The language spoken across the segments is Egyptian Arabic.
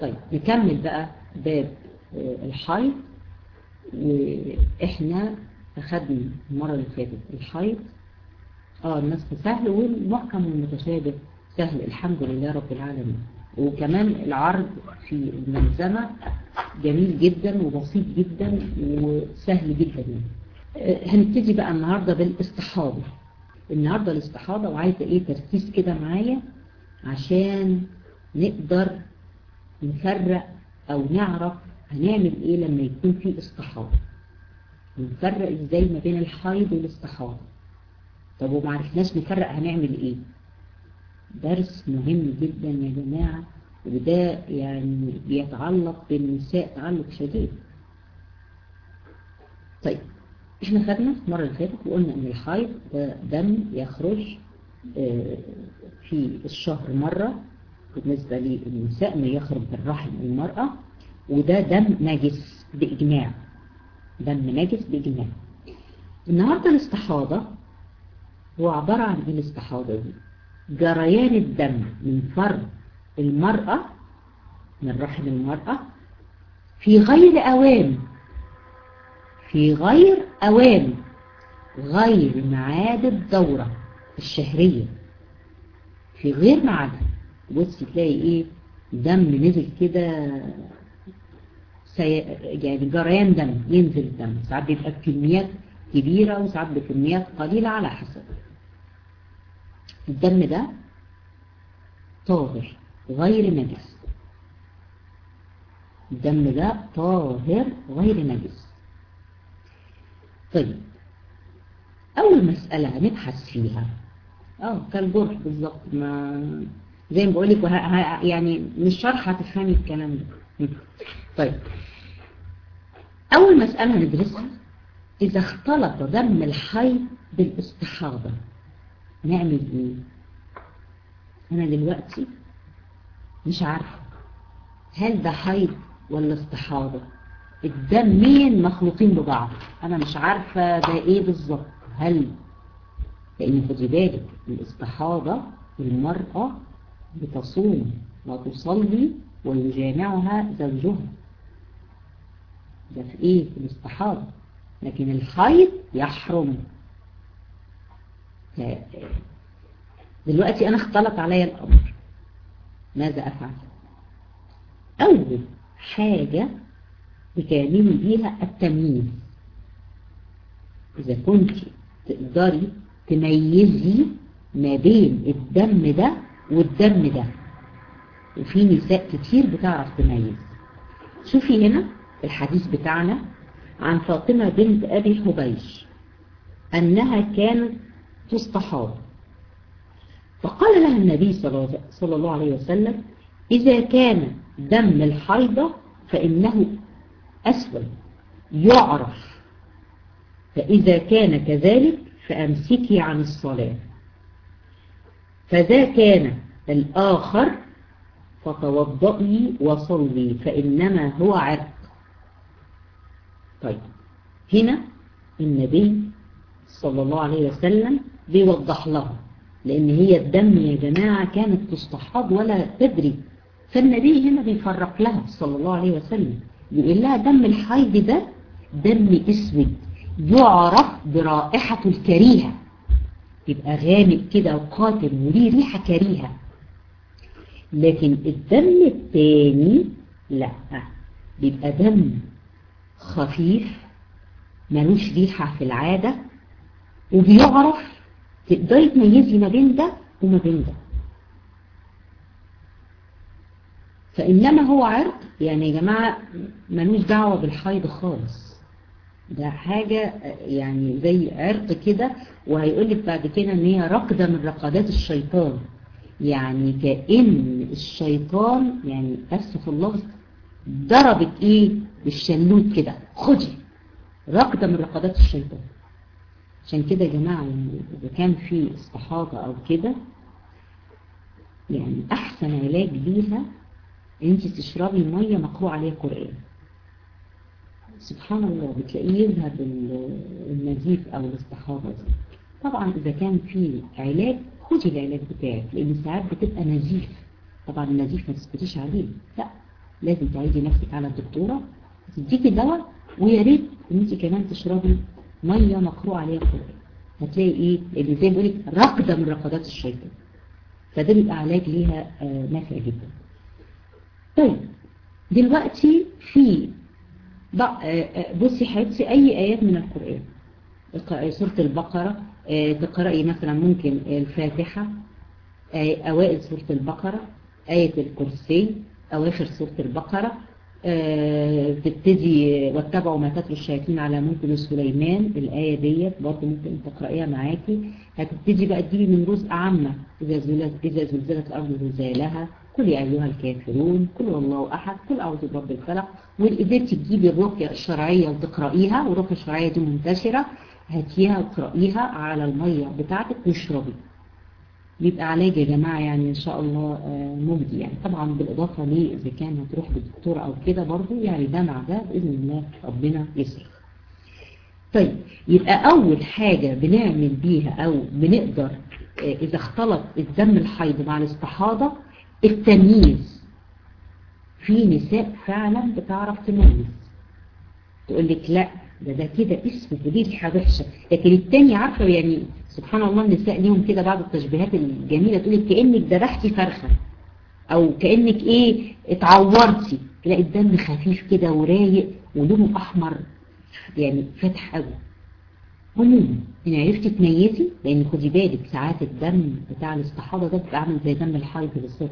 طيب نكمل بقى باب الحيض واحنا اخدنا المرة اللي فاتت الحيض اه النسخ سهل والمحكم والمتشابه سهل الحمد لله رب العالمين وكمان العرض في الملزمة جميل جدا وبسيط جدا وسهل جدا يعني. هنبتدي بقى النهاردة بالاستحاضة النهاردة الاستحاضة وعايزة ايه تركيز كده معايا عشان نقدر نفرق او نعرف هنعمل ايه لما يكون في استحاضة نفرق ازاي ما بين الحيض والاستحاضة طب وما عرفناش نفرق هنعمل ايه درس مهم جدا يا جماعة وده يعني بيتعلق بالنساء تعلق شديد طيب احنا خدنا المرة اللي فاتت وقلنا ان الحيض ده دم يخرج في الشهر مرة بالنسبة للنساء ما يخرج بالرحم المرأة وده دم نجس بإجماع دم نجس بإجماع النهاردة الاستحاضة هو عبارة عن ايه الاستحاضة دي جريان الدم من فرد المرأة من رحم المرأة في غير أوان في غير أوان غير معاد الدورة الشهرية في غير معادها بص تلاقي ايه دم نزل كده سي... يعني جريان دم ينزل الدم ساعات بيبقى بكميات كبيرة وساعات بكميات قليلة على حسب الدم ده طاهر غير نجس الدم ده طاهر غير نجس طيب أول مسألة هنبحث فيها اه كالجرح بالظبط ما زي ما بقولك وه... ه... يعني مش شرح هتفهمي الكلام ده طيب أول مسألة هندرسها إذا اختلط دم الحيض بالاستحاضة نعمل إيه؟ أنا دلوقتي مش عارفة هل ده حيض ولا استحاضة الدمين مخلوطين ببعض أنا مش عارفة ده إيه بالظبط هل لأن خدي بالك الاستحاضة المرأة بتصوم وتصلي ويجامعها زوجها ده في ايه في الاستحاضة لكن الحيض يحرم دلوقتي انا اختلط عليا الامر ماذا افعل اول حاجة بتعملي بيها التمييز اذا كنت تقدري تميزي ما بين الدم ده والدم ده وفي نساء كتير بتعرف تميز شوفي هنا الحديث بتاعنا عن فاطمة بنت أبي حبيش أنها كانت تستحاض فقال لها النبي صلى الله عليه وسلم إذا كان دم الحيضة فإنه أسود يعرف فإذا كان كذلك فأمسكي عن الصلاة فذا كان الآخر فتوضئي وصلي فإنما هو عرق طيب هنا النبي صلى الله عليه وسلم بيوضح لها لأن هي الدم يا جماعة كانت تستحاض ولا تدري فالنبي هنا بيفرق لها صلى الله عليه وسلم يقول لها دم الحيض ده دم اسود يعرف برائحة الكريهة يبقى غامق كده وقاتل وليه ريحة كريهة لكن الدم التاني لا بيبقى دم خفيف ملوش ريحة في العادة وبيعرف تقدري تميزي ما بين ده وما بين ده فإنما هو عرق يعني يا جماعة ملوش دعوة بالحيض خالص ده حاجة يعني زي عرق كده وهيقولك بعد كده ان هي رقدة من رقدات الشيطان يعني كأن الشيطان يعني أسف اللفظ ضربت ايه بالشلوت كده خدي رقدة من رقدات الشيطان عشان كده يا جماعة إذا كان في استحاضة أو كده يعني أحسن علاج ليها أنت تشربي مية مقروء عليها قرآن سبحان الله بتلاقيه يذهب النزيف أو الاستحاضة دي طبعا إذا كان في علاج خدي العلاج بتاعك لأن ساعات بتبقى نزيف طبعا النزيف ما تثبتيش عليه لا لازم تعيدي نفسك على الدكتورة تديكي دواء ويا ريت ان انت كمان تشربي ميه مقروء عليها قرآن هتلاقي ايه اللي زي ما بقولك رقدة من رقدات الشيطان فده بيبقى علاج ليها آه نافع جدا طيب دلوقتي في بصي حبيبتي اي ايات من القرآن سورة البقرة تقرأي مثلا ممكن الفاتحة اوائل سورة البقرة آية الكرسي اواخر سورة البقرة تبتدي واتبعوا ما تتلو الشياطين على ملك سليمان الآية ديت برضه ممكن تقرأيها معاكي هتبتدي بقى تجيبي من جزء عامة إذا زلزلت إذا زلزلت الأرض زلزالها قل يا أيها الكافرون قل والله أحد قل أعوذ برب الفلق وقدرتي تجيبي الرقية الشرعية وتقرأيها والرقية الشرعية دي منتشرة هاتيها وقرأيها على المية بتاعتك واشربي بيبقى علاج يا جماعة يعني إن شاء الله مجدي يعني طبعا بالإضافة ليه إذا كان هتروح للدكتور أو كده برضه يعني ده مع ده بإذن الله ربنا يصرف طيب يبقى أول حاجة بنعمل بيها أو بنقدر إذا اختلط الدم الحيض مع الاستحاضة التمييز في نساء فعلا بتعرف تميز تقول لك لا ده ده كده اسمه دي ريحه وحشه لكن التاني عارفه يعني سبحان الله النساء ليهم كده بعض التشبيهات الجميله تقول لك كانك ذبحتي فرخه او كانك ايه اتعورتي تلاقي الدم خفيف كده ورايق ولونه احمر يعني فاتح قوي عموما ان عرفتي تميزي لان خدي بالك ساعات الدم بتاع الاستحاضه ده بيبقى عامل زي دم الحيض بالظبط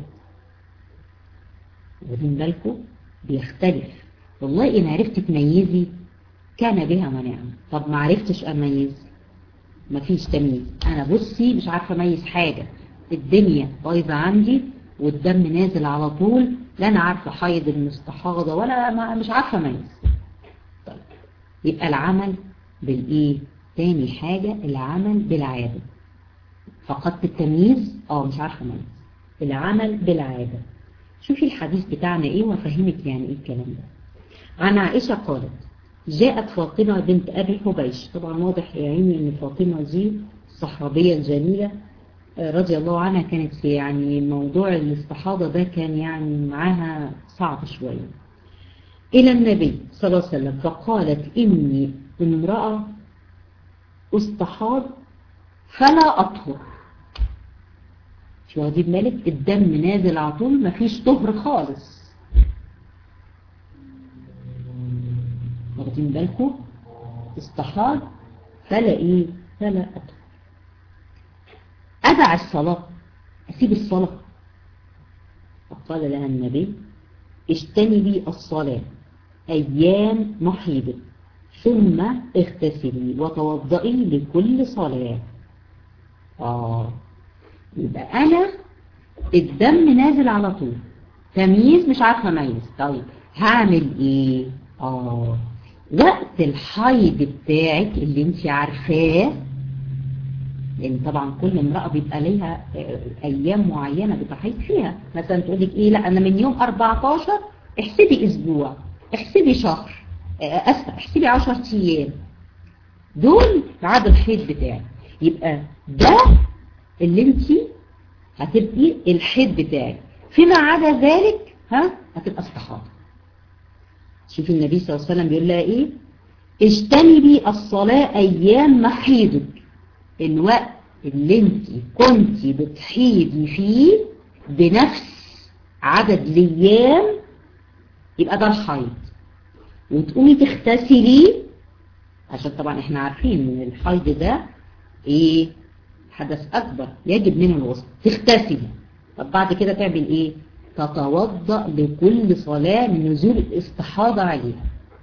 واخدين بالكم بيختلف والله ان عرفتي تميزي كان بها ونعم طب ما عرفتش اميز مفيش تمييز انا بصي مش عارفه اميز حاجه الدنيا بايظه عندي والدم نازل على طول لا انا عارفه حيض المستحاضه ولا ما مش عارفه اميز طيب يبقى العمل بالايه تاني حاجه العمل بالعاده فقدت التمييز اه مش عارفه اميز العمل بالعاده شوفي الحديث بتاعنا ايه وافهمك يعني ايه الكلام ده عن عائشه قالت جاءت فاطمة بنت أبي حبيش طبعا واضح يا عيني أن فاطمة دي الصحابية الجميلة رضي الله عنها كانت في يعني موضوع الاستحاضة ده كان يعني معاها صعب شوية إلى النبي صلى الله عليه وسلم فقالت إني امرأة استحاض فلا أطهر شو واخدين بالك الدم نازل على طول مفيش طهر خالص واخدين بالكم استحاض فلا ايه فلا أطهر أدع الصلاة أسيب الصلاة فقال لها النبي اجتنبي الصلاة أيام محيضك ثم اغتسلي وتوضئي لكل صلاة آه يبقى أنا الدم نازل على طول تمييز مش عارفة أميز طيب هعمل إيه آه وقت الحيض بتاعك اللي انت عارفاه لان طبعا كل امرأة بيبقى ليها ايام معينة بتحيض فيها مثلا تقول لك ايه لا انا من يوم 14 احسبي اسبوع احسبي شهر اسفة احسبي 10 ايام دول عدد الحيض بتاعك يبقى ده اللي انت هتبقي الحيض بتاعك فيما عدا ذلك ها هتبقى استحاضة شوف النبي صلى الله عليه وسلم بيقول لها ايه اجتنبي الصلاة ايام محيضك الوقت اللي انت كنت بتحيضي فيه بنفس عدد الايام يبقى ده الحيض وتقومي تغتسلي عشان طبعا احنا عارفين ان الحيض ده ايه حدث اكبر يجب منه الوسط تغتسلي طب بعد كده تعمل ايه تتوضأ لكل صلاة من نزول الاستحاضة عليها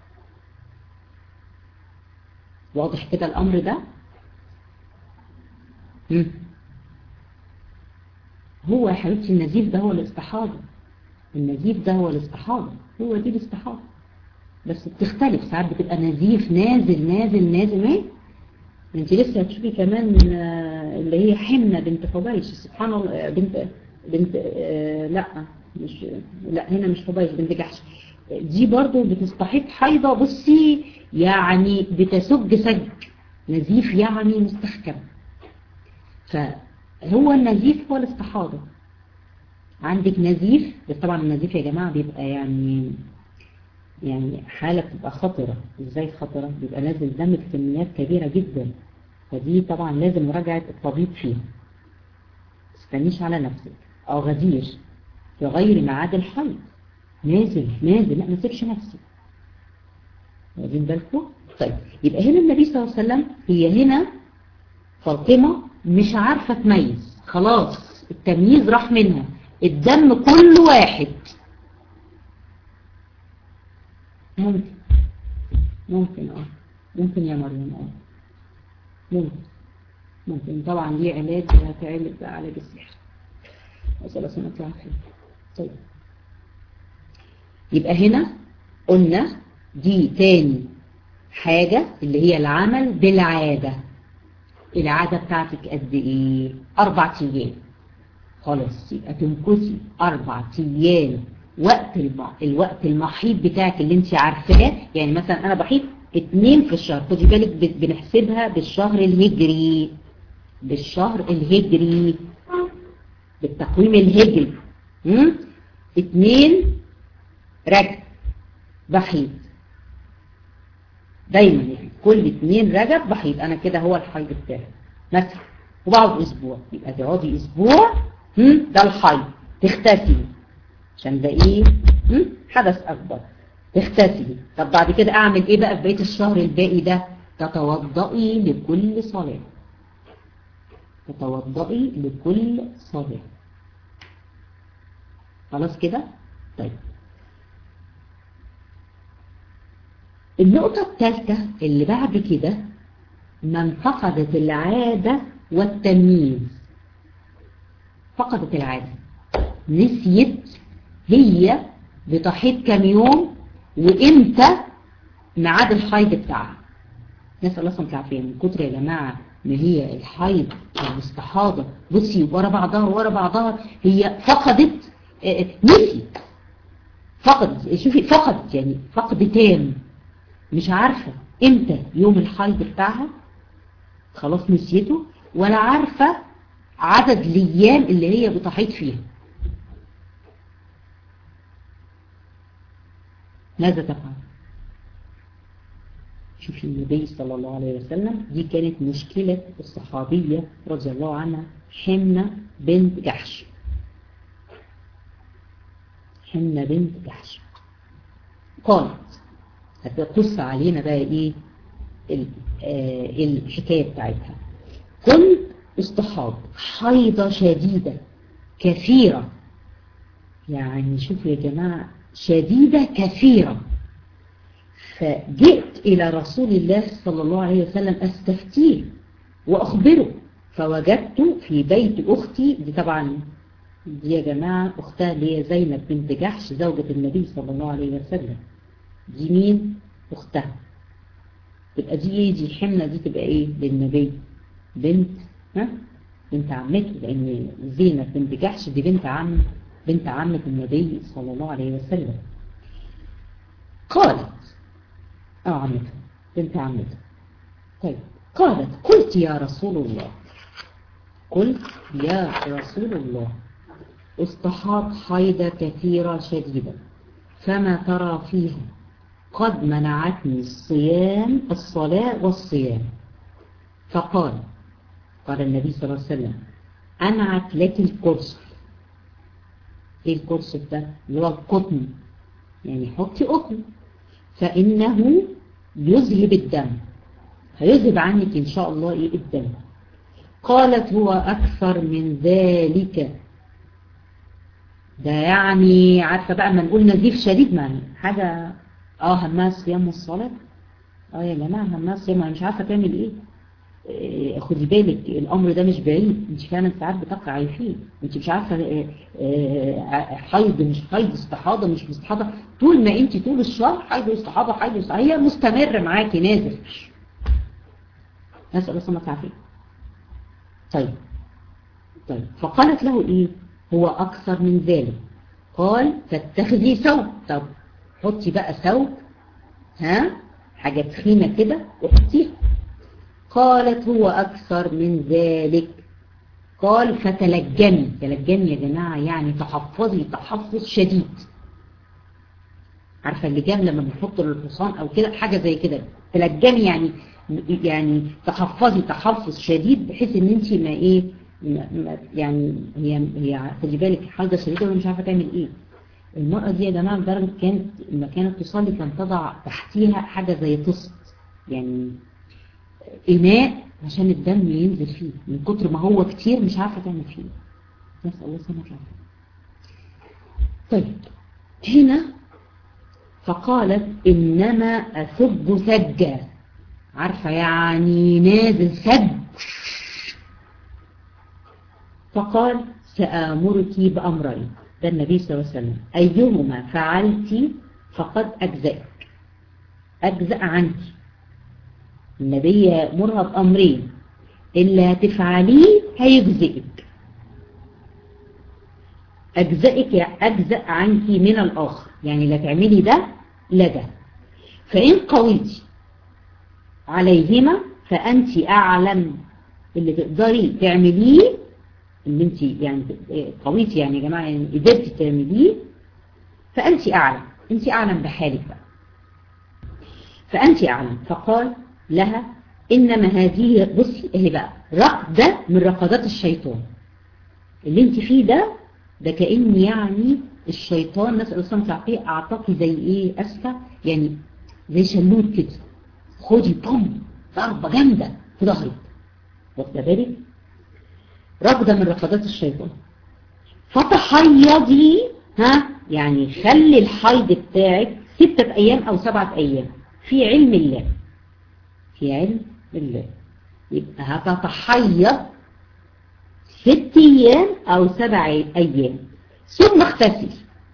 واضح كده الأمر ده مم. هو يا حبيبتي النزيف ده هو الاستحاضة النزيف ده هو الاستحاضة هو دي الاستحاضة بس بتختلف ساعات بتبقى نزيف نازل نازل نازل ايه انت لسه هتشوفي كمان اللي هي حنة بنت حبيش سبحان الله بنت بنت آه لا مش لا هنا مش حبيش بنت جحش دي برضو بتستحيط حيضة بصي يعني بتسج سج نزيف يعني مستحكم فهو النزيف هو الاستحاضة عندك نزيف بس طبعا النزيف يا جماعة بيبقى يعني يعني حالة بتبقى خطرة ازاي خطرة بيبقى نازل دم بكميات كبيرة جدا فدي طبعا لازم مراجعة الطبيب فيها تستنيش على نفسك او غدير في غير ميعاد الحيض نازل نازل لا ما تسيبش نفسك واخدين بالكم طيب يبقى هنا النبي صلى الله عليه وسلم هي هنا فاطمة مش عارفة تميز خلاص التمييز راح منها الدم كله واحد ممكن ممكن اه ممكن يا مريم اه ممكن ممكن طبعا ليه علاج هتعالج بقى علاج السحر أسأل الله سنة العافية طيب يبقى هنا قلنا دي تاني حاجة اللي هي العمل بالعادة العادة بتاعتك قد ايه اربع ايام خلاص يبقى تمكثي اربع ايام وقت الم... الوقت المحيط بتاعك اللي انت عارفاه يعني مثلا انا بحيط اتنين في الشهر خدي بالك ب... بنحسبها بالشهر الهجري بالشهر الهجري بالتقويم الهجري م? اتنين رجب بحيط دايما يعني كل اتنين رجب بحيط انا كده هو الحيض بتاعي مثلا وبقعد اسبوع يبقى تقعدي اسبوع هم ده الحيض تختسلي عشان ده ايه هم حدث اكبر تختسلي طب بعد كده اعمل ايه بقى في بقيه الشهر الباقي ده تتوضئي لكل صلاه تتوضئي لكل صلاه خلاص كده طيب النقطة الثالثة اللي بعد كده من فقدت العادة والتمييز فقدت العادة نسيت هي بتحيط كام يوم وامتى ميعاد الحيض بتاعها نسأل الله سبحانه العافية من كتر يا جماعة ما هي الحيض والاستحاضة بصي ورا بعضها ورا بعضها هي فقدت نسيت فقدت شوفي فقدت يعني فقد تام مش عارفة امتى يوم الحيض بتاعها خلاص نسيته ولا عارفة عدد الايام اللي هي بتحيض فيها ماذا تفعل شوفي النبي صلى الله عليه وسلم دي كانت مشكلة الصحابية رضي الله عنها حمنة بنت جحش حمنة بنت جحش قالت هتقص علينا بقى ايه آه الحكاية بتاعتها كنت استحاض حيضة شديدة كثيرة يعني شوفوا يا جماعة شديدة كثيرة فجئت إلى رسول الله صلى الله عليه وسلم أستفتيه وأخبره فوجدت في بيت أختي دي طبعا دي يا جماعة أختها اللي هي زينب بنت جحش زوجة النبي صلى الله عليه وسلم دي مين اختها تبقى دي ايه دي حملة دي تبقى ايه للنبي بنت ها بنت عمته لان زينب بنت جحش دي بنت عم بنت عمة النبي صلى الله عليه وسلم قالت اه عمته بنت عمته طيب قالت قلت يا رسول الله قلت يا رسول الله استحاط حيضة كثيرة شديدة فما ترى فيها قد منعتني الصيام الصلاة والصيام فقال قال النبي صلى الله عليه وسلم أنعت لك الكرسف ايه الكرسف ده اللي هو القطن يعني حطي قطن فإنه يذهب الدم هيذهب عنك إن شاء الله إيه الدم قالت هو أكثر من ذلك ده يعني عارفة بقى ما نقول نزيف شديد ما حاجة اه همها الصيام والصلاة اه يا جماعة همها الصيام انا مش عارفة تعمل ايه إيه خدي بالك الامر ده مش بعيد انت فعلا ساعات بتقعي فيه انت مش عارفة إيه إيه حيض مش حيض استحاضة مش استحاضة طول ما انت طول الشهر حيض استحاضة حيض استحاضة هي مستمر معاكي نازل نسأل الله سبحانه وتعالى طيب طيب فقالت له ايه هو اكثر من ذلك قال فاتخذي ثوب طب حطي بقى ثوب ها حاجة تخينة كده وحطيها قالت هو أكثر من ذلك قال فتلجمي تلجمي يا جماعة يعني تحفظي تحفظ شديد عارفة اللجام لما بنحط للحصان او كده حاجة زي كده تلجمي يعني يعني تحفظي تحفظ شديد بحيث ان انت ما ايه ما يعني هي هي خدي بالك حاجة شديدة ولا مش عارفة تعمل ايه المرأة دي يا جماعة لدرجة كانت لما كانت تصلي كان تضع تحتيها حاجة زي طست يعني إناء عشان الدم ينزل فيه من كتر ما هو كتير مش عارفة تعمل فيه نسأل الله سنة العافية طيب هنا فقالت إنما أثب ثجة عارفة يعني نازل ثج فقال سآمرك بأمرين ده النبي صلى الله عليه وسلم أيهما فعلت فقد أجزأك أجزأ عنك النبي يأمرها بأمرين اللي هتفعليه هيجزئك أجزئك أجزأ عنك من الآخر يعني لا تعملي ده لا ده فإن قويتي عليهما فأنت أعلم اللي تقدري تعمليه اللي انت يعني قويتي يعني يا جماعة يعني قدرتي تعمليه فأنت أعلم أنت أعلم بحالك بقى فأنت أعلم فقال لها إنما هذه بصي اهي بقى رقدة من رقدات الشيطان اللي انت فيه ده ده كأن يعني الشيطان نسأل الله تعطيه أعطاكي زي ايه أسفة يعني زي شلوت كده خدي بوم ضربة جامدة في ظهرك واخده بالك رقدة من رقدات الشيطان فتحيضي ها يعني خلي الحيض بتاعك ستة أيام أو سبعة أيام في علم الله في علم الله يبقى هتتحيض ست أيام أو سبع أيام ثم اغتسل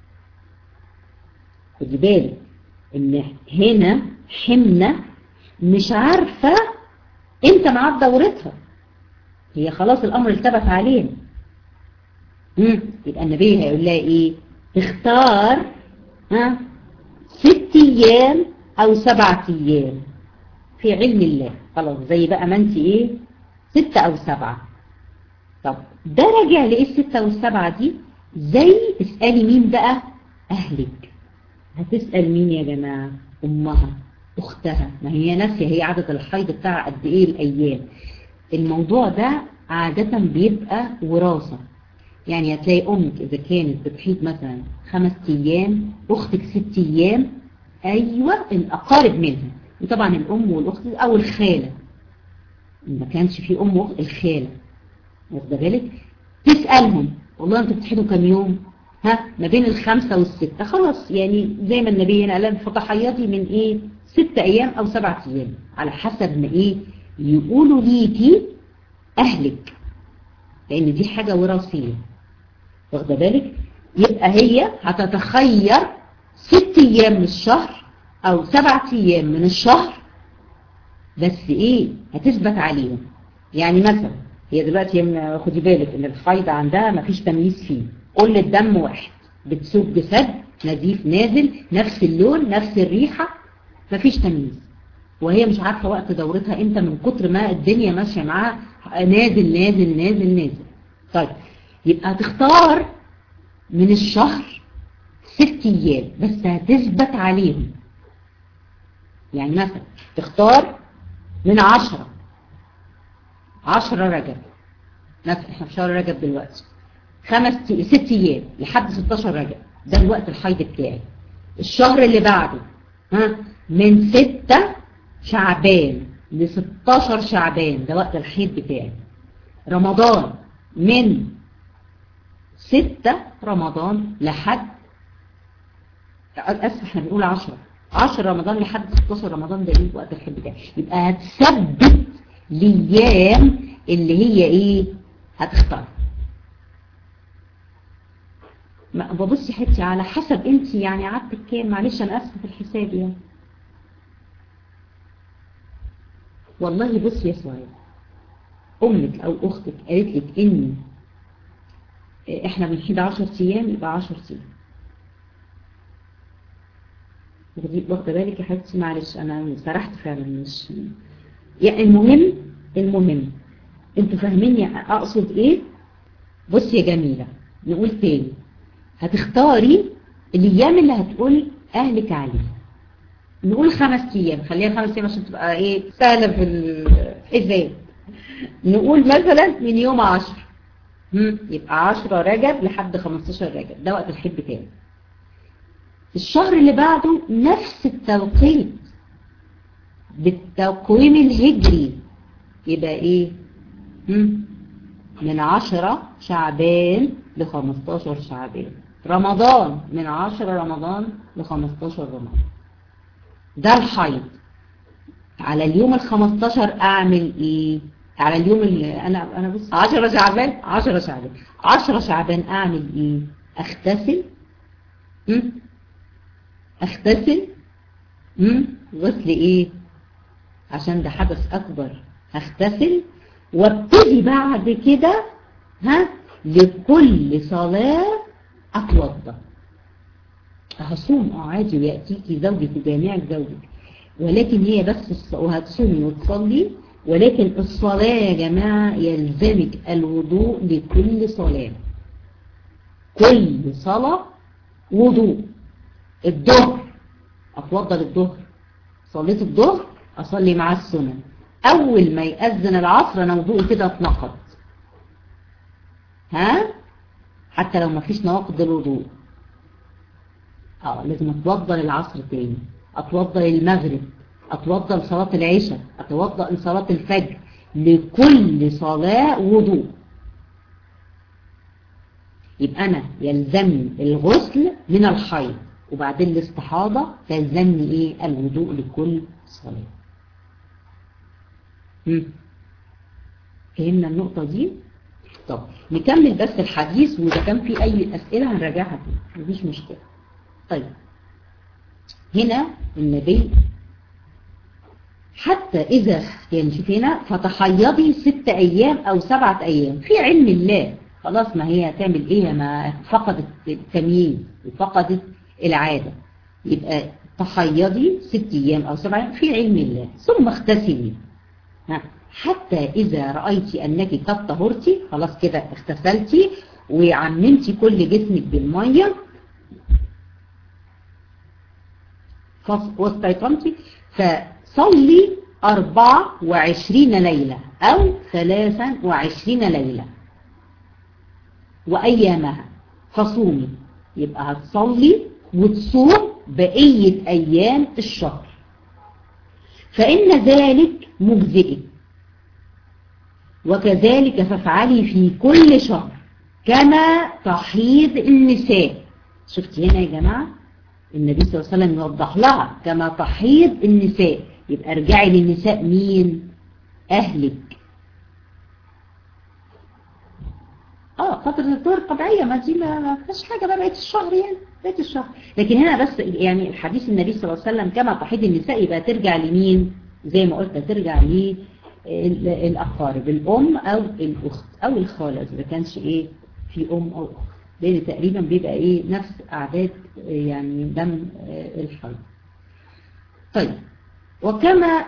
خدي بالك إن هنا حمنة مش عارفة امتى معاد دورتها هي خلاص الأمر التبت علينا مم. يبقى النبي هيقول لها ايه اختار ها ست ايام او سبعة ايام في علم الله خلاص زي بقى ما انت ايه ستة او سبعة طب ده راجع لايه الستة والسبعة دي زي اسألي مين بقى اهلك هتسأل مين يا جماعة امها اختها ما هي ناسية هي عدد الحيض بتاعها قد ايه الايام الموضوع ده عادة بيبقى وراثة يعني هتلاقي أمك إذا كانت بتحيط مثلا خمس أيام أختك ست أيام أيوة الأقارب منها وطبعا الأم والأخت أو الخالة ما كانش في أم وأخت الخالة واخده بالك تسألهم والله أنتوا بتحيطوا كام يوم ها ما بين الخمسة والستة خلاص يعني زي ما النبي هنا قال فتحيطي من إيه ست أيام أو سبعة أيام على حسب ما إيه يقولوا ليكي أهلك لأن دي حاجة وراثية واخده بالك يبقى هي هتتخير ست أيام من الشهر أو سبعة أيام من الشهر بس إيه هتثبت عليهم يعني مثلا هي دلوقتي خدي بالك إن الحيض عندها مفيش تمييز فيه كل الدم واحد بتسوق جسد نزيف نازل نفس اللون نفس الريحة مفيش تمييز وهي مش عارفة وقت دورتها امتى من كتر ما الدنيا ماشية معاها نازل نازل نازل نازل طيب يبقى هتختار من الشهر ست ايام بس هتثبت عليهم يعني مثلا تختار من عشرة عشرة رجب مثلا احنا في شهر رجب دلوقتي خمس ست ايام لحد 16 رجب ده الوقت الحيض بتاعي الشهر اللي بعده ها من ستة شعبان ل 16 شعبان ده وقت الحيض بتاعي رمضان من 6 رمضان لحد اسف احنا بنقول 10 10 رمضان لحد 16 رمضان ده ايه وقت الحيض بتاعي يبقى هتثبت الايام اللي هي ايه هتختار ببصي حتي على حسب انت يعني عدتك كام معلش انا اسفه في الحساب يعني والله بصي يا سعيد امك او اختك قالت لك ان احنا بنحيد 10 ايام يبقى 10 ايام واخده بالك يا حبيبتي معلش انا سرحت فعلا مش يعني المهم المهم انتوا فاهميني اقصد ايه بصي يا جميلة نقول تاني هتختاري الايام اللي هتقول اهلك عليها نقول خمس ايام خليها خمس ايام عشان تبقى ايه سهلة في الحساب نقول مثلا من يوم عشر يبقى عشرة رجب لحد خمستاشر رجب ده وقت الحب بتاعي الشهر اللي بعده نفس التوقيت بالتقويم الهجري يبقى ايه من عشرة شعبان لخمستاشر شعبان رمضان من عشرة رمضان لخمستاشر رمضان ده الحيض على اليوم الخمستاشر اعمل ايه على اليوم اللي انا انا بص 10 شعبان 10 شعبان 10 شعبان اعمل ايه اغتسل امم اغتسل امم غسل ايه عشان ده حدث اكبر هغتسل وابتدي بعد كده ها لكل صلاة اتوضى هصوم اه عادي ويأتيكي زوجك وجامعك زوجك ولكن هي بس وهتصومي وتصلي ولكن الصلاة يا جماعة يلزمك الوضوء لكل صلاة كل صلاة وضوء الظهر أتوضى للظهر صليت الظهر أصلي مع السنة أول ما يأذن العصر أنا وضوءي كده اتنقض ها حتى لو ما فيش نواقض الوضوء اه لازم اتوضى للعصر تاني اتوضى للمغرب اتوضى لصلاة العشاء اتوضى لصلاة الفجر لكل صلاة وضوء يبقى انا يلزمني الغسل من الحيض وبعدين الاستحاضة تلزمني ايه الوضوء لكل صلاة فهمنا النقطة دي طب نكمل بس الحديث وإذا كان في أي أسئلة هنراجعها فيه مفيش مشكلة طيب هنا النبي حتى إذا يعني شوف هنا فتحيضي ست أيام أو سبعة أيام في علم الله خلاص ما هي هتعمل إيه ما فقدت التمييز وفقدت العادة يبقى تحيضي ست أيام أو سبعة أيام في علم الله ثم اغتسلي حتى إذا رأيت أنك قد طهرتي خلاص كده اغتسلتي وعممتي كل جسمك بالمية واستيقنتي فصلي أربعة وعشرين ليلة أو ثلاثا وعشرين ليلة وأيامها فصومي يبقى هتصلي وتصوم بقية أيام الشهر فإن ذلك مجزئك وكذلك فافعلي في كل شهر كما تحيض النساء شفتي هنا يا جماعة النبي صلى الله عليه وسلم يوضح لها كما تحيض النساء يبقى ارجعي للنساء مين أهلك اه فترة الدور طبيعية ما دي ما فيش حاجة بقى بقيت الشهر يعني بقيت الشهر لكن هنا بس يعني الحديث النبي صلى الله عليه وسلم كما تحيض النساء يبقى ترجع لمين زي ما قلت ترجع للأقارب الأم أو الأخت أو الخالة إذا كانش إيه في أم أو أخت لأن تقريبا بيبقى إيه نفس أعداد يعني دم الحيض طيب وكما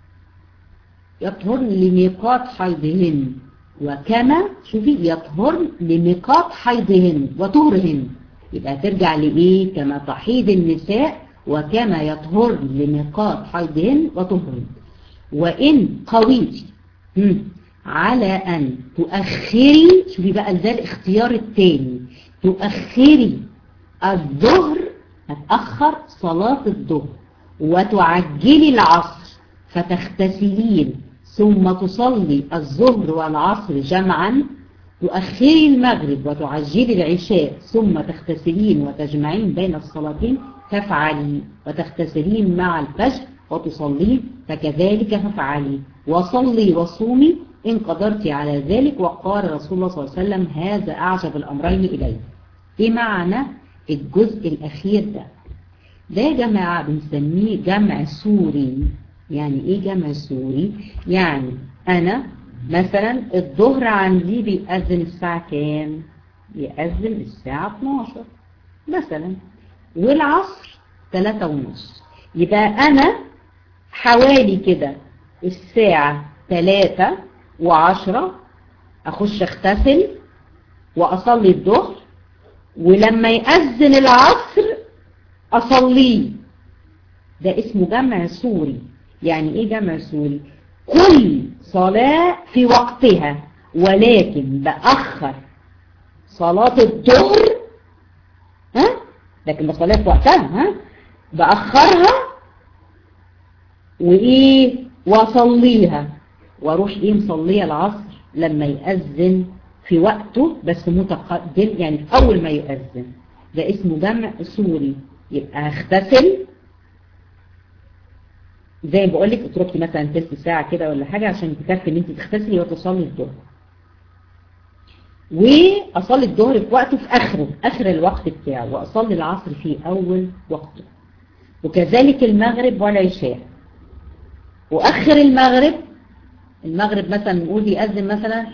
يطهرن لميقات حيضهن وكما شوفي يطهرن لميقات حيضهن وطهرهن يبقى ترجع لإيه كما تحيض النساء وكما يطهرن لميقات حيضهن وطهرهن وإن قويتي على أن تؤخري شوفي بقى ده الاختيار التاني تؤخري الظهر هتأخر صلاة الظهر وتعجلي العصر فتغتسلين ثم تصلي الظهر والعصر جمعا تؤخري المغرب وتعجلي العشاء ثم تغتسلين وتجمعين بين الصلاتين تفعلي وتغتسلين مع الفجر وتصلين فكذلك فافعلي وصلي وصومي إن قدرت على ذلك وقال رسول الله صلى الله عليه وسلم هذا أعجب الأمرين إلي إيه معنى الجزء الأخير ده ده يا جماعة بنسميه جمع سوري يعني إيه جمع سوري يعني أنا مثلا الظهر عندي بيأذن الساعة كام بيأذن الساعة 12 مثلا والعصر 3 ونص يبقى أنا حوالي كده الساعة 3 وعشرة أخش اغتسل وأصلي الظهر ولما يأذن العصر أصليه ده اسمه جمع سوري يعني ايه جمع سوري كل صلاة في وقتها ولكن بأخر صلاة الظهر ها لكن بصليها في وقتها ها بأخرها وإيه وأصليها وأروح إيه مصلية العصر لما يأذن في وقته بس متقدم يعني في أول ما يؤذن ده اسمه جمع سوري يبقى هغتسل زي ما بقول لك اتركي مثلا تلت ساعة كده ولا حاجة عشان تكفي ان انت تغتسلي وتصلي الظهر واصلي الظهر في وقته في اخره اخر الوقت بتاعه واصلي العصر في اول وقته وكذلك المغرب والعشاء واخر المغرب المغرب مثلا نقول يأذن مثلا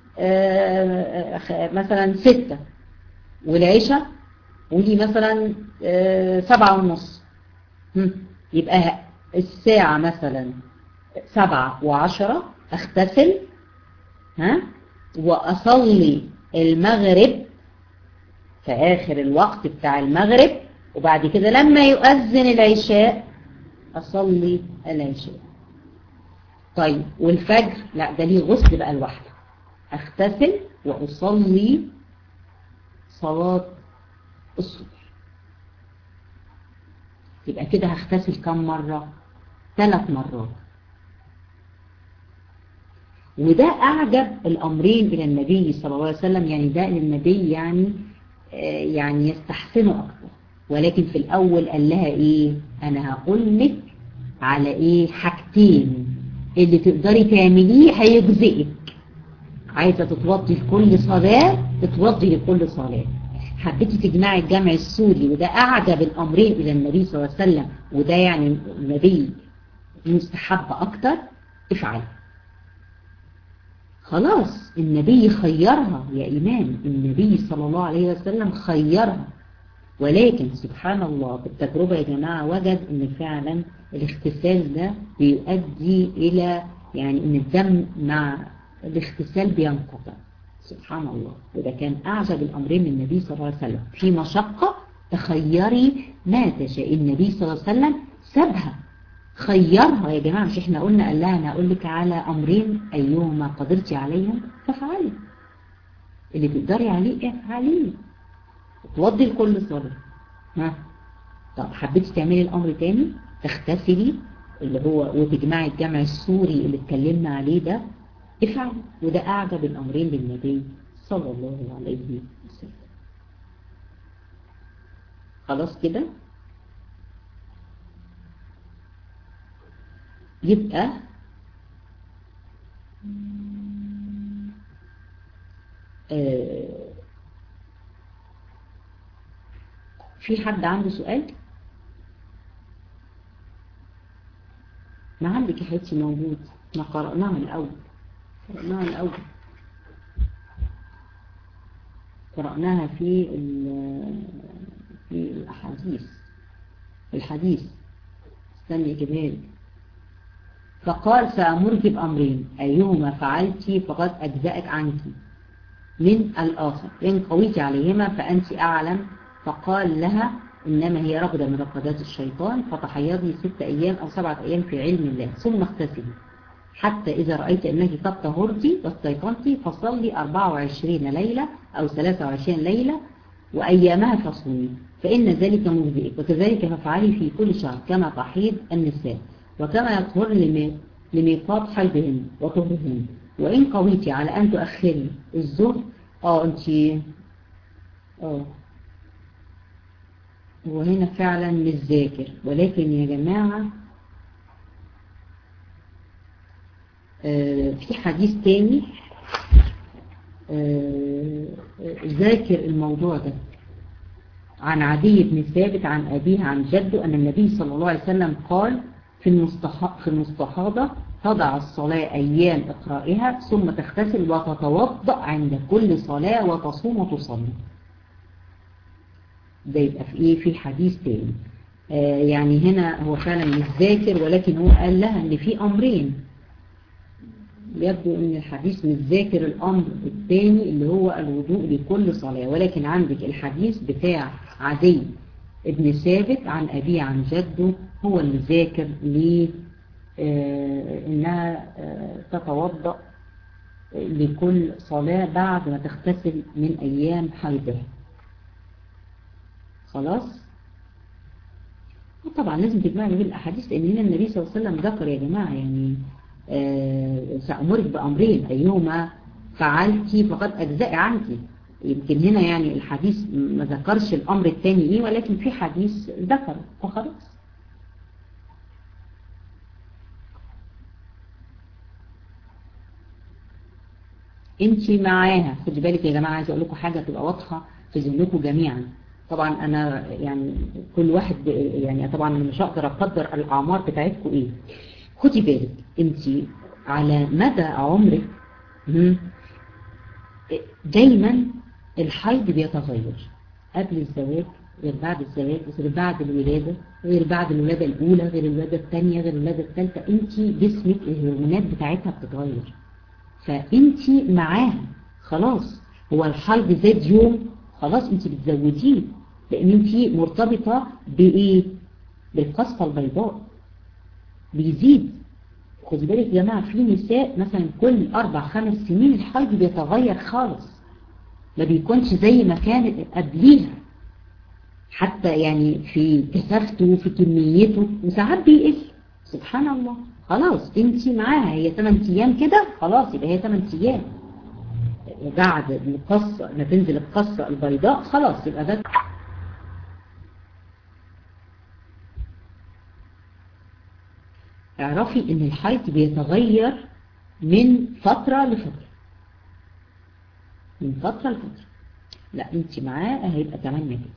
مثلا ستة والعشاء ودي مثلا سبعة ونص يبقى الساعة مثلا سبعة وعشرة اغتسل ها واصلي المغرب في اخر الوقت بتاع المغرب وبعد كده لما يؤذن العشاء اصلي العشاء طيب والفجر لا ده ليه غسل بقى لوحده اغتسل واصلي صلاة الصبح يبقى كده هغتسل كم مرة ثلاث مرات وده أعجب الأمرين إلى النبي صلى الله عليه وسلم يعني ده للنبي يعني يعني يستحسنه أكثر ولكن في الأول قال لها إيه أنا هقول لك على إيه حاجتين اللي تقدري تعمليه هيجزئك عايزة تتوضي لكل صلاة تتوضي لكل صلاة حبيتي تجمعي الجمع السوري وده أعجب الأمرين إلى النبي صلى الله عليه وسلم وده يعني النبي مستحب أكتر افعلي خلاص النبي خيرها يا إمام النبي صلى الله عليه وسلم خيرها ولكن سبحان الله بالتجربة يا جماعة وجد ان فعلا الاغتسال ده بيؤدي الى يعني ان الدم مع الاغتسال بينقطع سبحان الله وده كان أعجب الأمرين من النبي صلى الله عليه وسلم في مشقة تخيري ما تشاء النبي صلى الله عليه وسلم سابها خيرها يا جماعة مش احنا قلنا قال لها أنا أقول لك على أمرين أيهما قدرتي عليهم فافعلي اللي تقدري عليه افعليه توضي لكل صلاة ها طب حبيتي تعملي الأمر تاني تغتسلي اللي هو وتجمعي الجمع السوري اللي اتكلمنا عليه ده افعل وده أعجب الأمرين للنبي صلى الله عليه وسلم خلاص كده يبقى آه في حد عنده سؤال ما عندك يا حبيبتي موجود ما قرأناها الأول قرأناها الأول قرأناها في في الأحاديث الحديث استني اجيبها لك فقال سأمرك بأمرين أيهما فعلت فقد أجزأك عنك من الآخر إن قويت عليهما فأنت أعلم فقال لها إنما هي رغدة من رقدات الشيطان فتحيضي ست أيام أو سبعة أيام في علم الله ثم اغتسلي حتى إذا رأيت أنك قد طهرتي واستيقنتي فصلي 24 ليلة أو 23 ليلة وأيامها فصومي فإن ذلك مجزئك وكذلك فافعلي في كل شهر كما تحيض النساء وكما يطهر لميقات حيضهن وطهرهن وإن قويتي على أن تؤخري الظهر اه انت اه هو هنا فعلا مش ذاكر ولكن يا جماعة آه في حديث تاني آه ذاكر الموضوع ده عن عدي بن ثابت عن أبيه عن جده أن النبي صلى الله عليه وسلم قال في في المستحاضة تضع الصلاة أيام إقرائها ثم تغتسل وتتوضأ عند كل صلاة وتصوم وتصلي ده يبقى في إيه في حديث تاني آه يعني هنا هو فعلا مش ذاكر ولكن هو قال لها ان في امرين يبدو ان الحديث مش ذاكر الامر الثاني اللي هو الوضوء لكل صلاة ولكن عندك الحديث بتاع عدي ابن ثابت عن أبيه عن جده هو اللي ذاكر ليه آه انها آه تتوضأ لكل صلاة بعد ما تغتسل من ايام حيضها خلاص وطبعا لازم تجمعي بين الاحاديث لان هنا النبي صلى الله عليه وسلم ذكر يا جماعة يعني آه سأمرك بأمرين أيهما فعلتي فقد أجزاء عنك يمكن هنا يعني الحديث ما ذكرش الأمر الثاني إيه ولكن في حديث ذكر فخلاص انت معاها خدي بالك يا جماعة عايز اقول لكم حاجة تبقى واضحة في ذهنكم جميعا طبعا انا يعني كل واحد يعني طبعا مش هقدر اقدر الاعمار بتاعتكم ايه خدي بالك انت على مدى عمرك دايما الحيض بيتغير قبل الزواج غير بعد الزواج غير بعد الولادة غير بعد الولادة الأولى غير الولادة الثانية غير الولادة الثالثة انت جسمك الهرمونات بتاعتها بتتغير فانت معاها خلاص هو الحيض زاد يوم خلاص انت بتزوديه لان انت مرتبطة بايه بالقصفة البيضاء بيزيد خدي بالك يا جماعة في نساء مثلا كل أربع خمس سنين الحيض بيتغير خالص ما بيكونش زي ما كانت قبليها حتى يعني في كثافته في كميته وساعات بيقل سبحان الله خلاص انت معاها هي 8 ايام كده خلاص يبقى هي 8 ايام بعد القصة ما تنزل القصة البيضاء خلاص يبقى ده اعرفي ان الحيض بيتغير من فترة لفترة من فترة لفترة لا انت معاه هيبقى 8 كده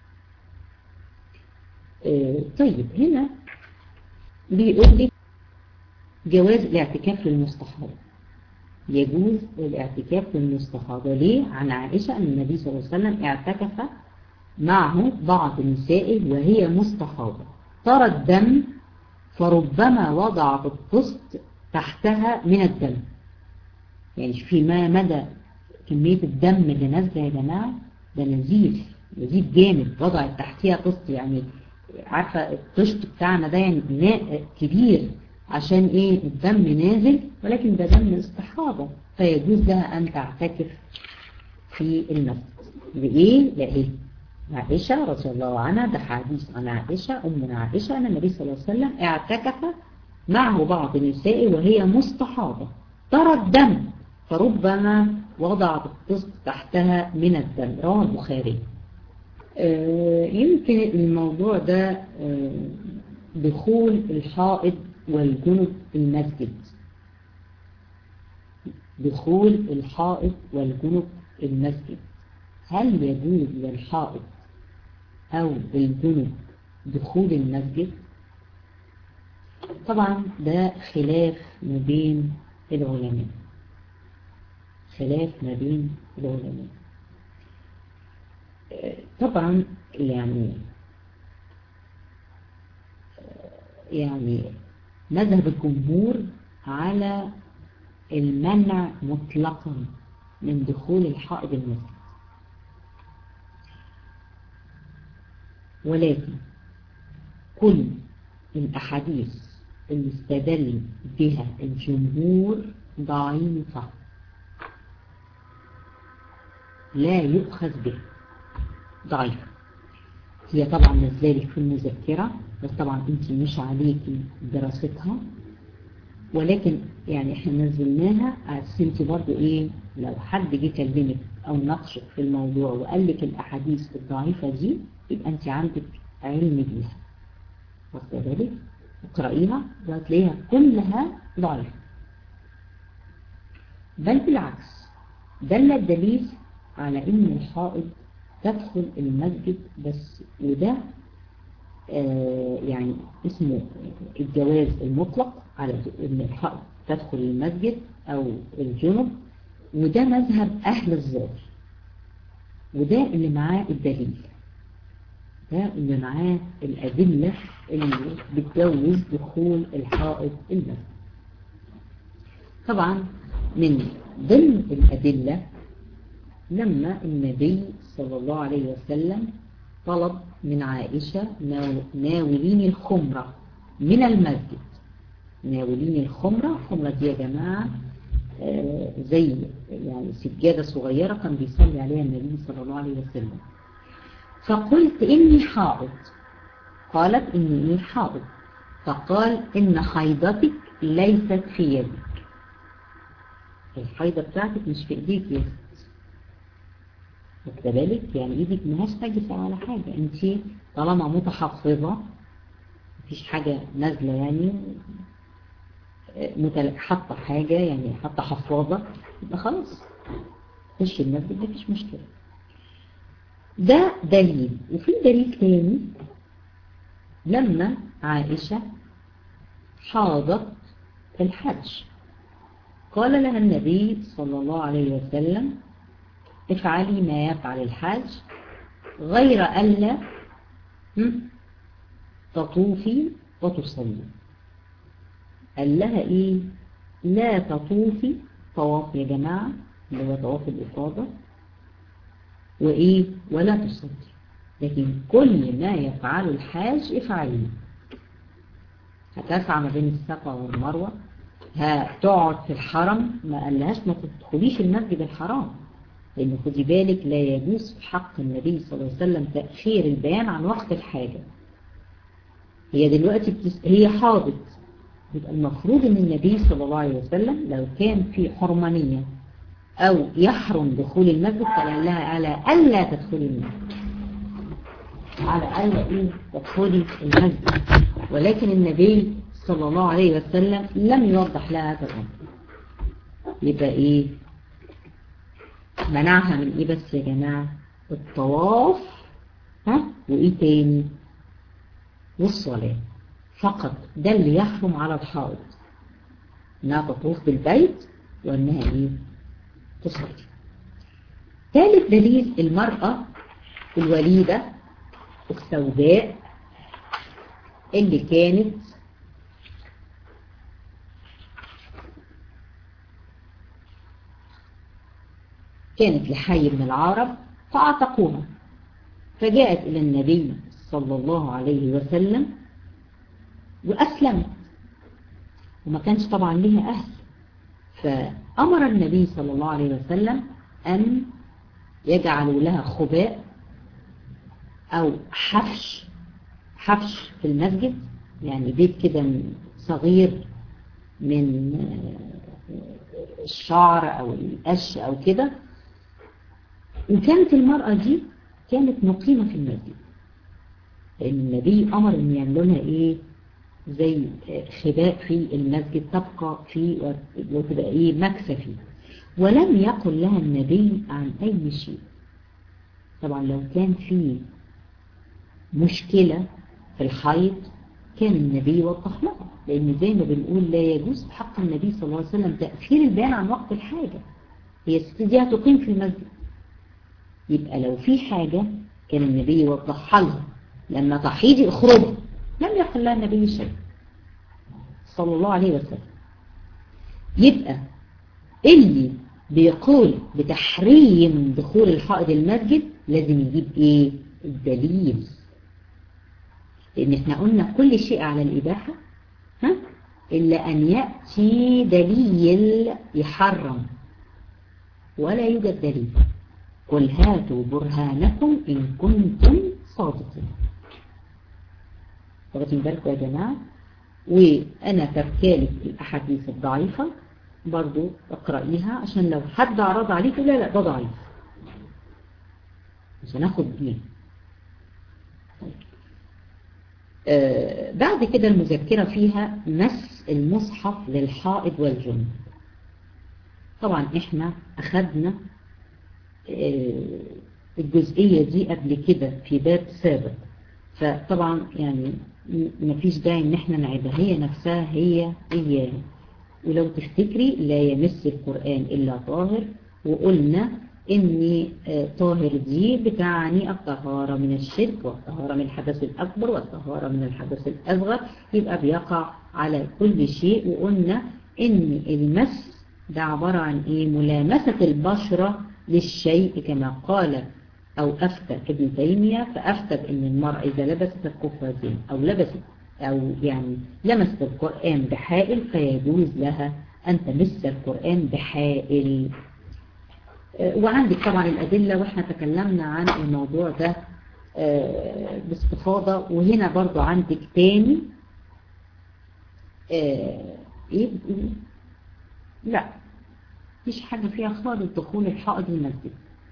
اه طيب هنا بيقول لك جواز الاعتكاف للمستحاضة يجوز الاعتكاف للمستحاضة ليه؟ عن عائشة أن النبي صلى الله عليه وسلم اعتكف معه بعض نسائه وهي مستحاضة ترى الدم فربما وضعت الطست تحتها من الدم يعني في ما مدى كمية الدم اللي نازله يا جماعة ده نزيف نزيف جامد وضعت تحتها طست يعني عارفة الطشت بتاعنا ده يعني كبير عشان ايه الدم نازل ولكن ده دم استحاضة فيجوز لها ان تعتكف في المسجد لإيه؟ لإيه؟ عائشة رضي الله عنها ده حديث عن عائشة أمنا عائشة أن النبي صلى الله عليه وسلم اعتكف معه بعض نسائه وهي مستحاضة ترى الدم فربما وضعت الطست تحتها من الدم رواه البخاري آه يمكن الموضوع ده آه دخول الحائض والجنب المسجد دخول الحائض والجنب المسجد هل يجوز للحائض أو الجنب دخول المسجد طبعا ده خلاف ما بين العلماء خلاف ما بين العلماء طبعا يعني يعني مذهب الجمهور على المنع مطلقا من دخول الحائض المسجد ولكن كل الأحاديث اللي استدل بها الجمهور ضعيفة لا يؤخذ بها ضعيفة هي طبعا نزلالك في المذكرة بس طبعا انت مش عليكي دراستها ولكن يعني احنا نزلناها بس انت برضو ايه لو حد جه كلمك او ناقشك في الموضوع وقال لك الاحاديث الضعيفة دي يبقى انت عندك علم بيها واخده بالك اقرأيها وهتلاقيها كلها ضعيفة بل بالعكس دل الدليل على ان الحائض تدخل المسجد بس وده آه يعني اسمه الجواز المطلق على ان الحائض تدخل المسجد او الجنب وده مذهب اهل الظاهر وده اللي معاه الدليل ده اللي معاه الأدلة اللي بتجوز دخول الحائط المسجد طبعا من ضمن الأدلة لما النبي صلى الله عليه وسلم طلب من عائشة ناولين الخمرة من المسجد ناولين الخمرة الخمرة دي يا جماعة آه زي يعني سجادة صغيرة كان بيصلي عليها النبي صلى الله عليه وسلم فقلت إني حائض قالت إني حائض فقال إن حيضتك ليست في يدك الحيضة بتاعتك مش في إيديك يا ست واخده بالك يعني إيدك مهاش نجسة على حاجة أنت طالما متحفظة مفيش حاجة نازلة يعني حاطة حاجة يعني حاطة حفاظة يبقى خلاص خش المسجد مفيش مشكلة ده دليل وفي دليل تاني لما عائشة حاضت في الحج قال لها النبي صلى الله عليه وسلم افعلي ما يفعل الحاج غير ألا تطوفي وتصلي قال لها ايه لا تطوفي طواف يا جماعة اللي هو طواف الإفاضة وإيه ولا تصلي لكن كل ما يفعله الحاج افعليه هتسعى ما بين الصفا والمروة هتقعد في الحرم ما قالهاش ما تدخليش المسجد الحرام لأن خدي بالك لا يجوز في حق النبي صلى الله عليه وسلم تأخير البيان عن وقت الحاجة هي دلوقتي بتس... هي حاضت يبقى المفروض ان النبي صلى الله عليه وسلم لو كان في حرمانية او يحرم دخول المسجد قال لها على الا تدخلي المسجد على الا ايه تدخلي المسجد ولكن النبي صلى الله عليه وسلم لم يوضح لها هذا الامر يبقى ايه منعها من ايه بس يا جماعة الطواف ها وايه تاني والصلاة فقط ده اللي يحرم على الحائض انها تطوف بالبيت وانها ايه تصلي ثالث دليل المرأة الوليدة السوداء اللي كانت كانت لحي من العرب فاعتقوها فجاءت إلى النبي صلى الله عليه وسلم وأسلمت وما كانش طبعا ليها أهل فأمر النبي صلى الله عليه وسلم أن يجعلوا لها خباء أو حفش حفش في المسجد يعني بيت كده صغير من الشعر أو القش أو كده وكانت المرأة دي كانت مقيمة في المسجد لأن النبي أمر أن يعملوا لها إيه زي خباء في المسجد تبقى فيه وتبقى إيه مكسى فيه ولم يقل لها النبي عن أي شيء طبعا لو كان في مشكلة في الحيض كان النبي وضح لها لأن زي ما بنقول لا يجوز في حق النبي صلى الله عليه وسلم تأخير البيان عن وقت الحاجة هي الست دي هتقيم في المسجد يبقى لو في حاجة كان النبي يوضحها لها لما تحيدي اخرجي لم يقل لها النبي شيء صلى الله عليه وسلم يبقى اللي بيقول بتحريم دخول الحائض المسجد لازم يجيب ايه الدليل لان احنا قلنا كل شيء على الاباحة ها الا ان يأتي دليل يحرم ولا يوجد دليل قل هاتوا برهانكم إن كنتم صادقين واخدين بالكم يا جماعة وأنا تركالك الأحاديث الضعيفة برضو اقرأيها عشان لو حد عرض عليك لا لا ده ضعيف عشان اخد بيه آه بعد كده المذكرة فيها مس المصحف للحائض والجنب طبعا احنا اخدنا الجزئية دي قبل كده في باب سابق فطبعا يعني مفيش داعي ان احنا نعيدها هي نفسها هي اياه ولو تفتكري لا يمس القرآن الا طاهر وقلنا ان طاهر دي بتعني الطهارة من الشرك والطهارة من الحدث الاكبر والطهارة من الحدث الاصغر يبقى بيقع على كل شيء وقلنا ان المس ده عبارة عن ايه ملامسة البشرة للشيء كما قال او افتى ابن تيمية فافتى بان المرأة اذا لبست القفازين او لبست او يعني لمست القرآن بحائل فيجوز لها ان تمس القرآن بحائل وعندك طبعا الادلة واحنا تكلمنا عن الموضوع ده باستفاضة وهنا برضو عندك تاني ايه بتقولي لا مفيش حاجة فيها خالص دخول الحائض المسجد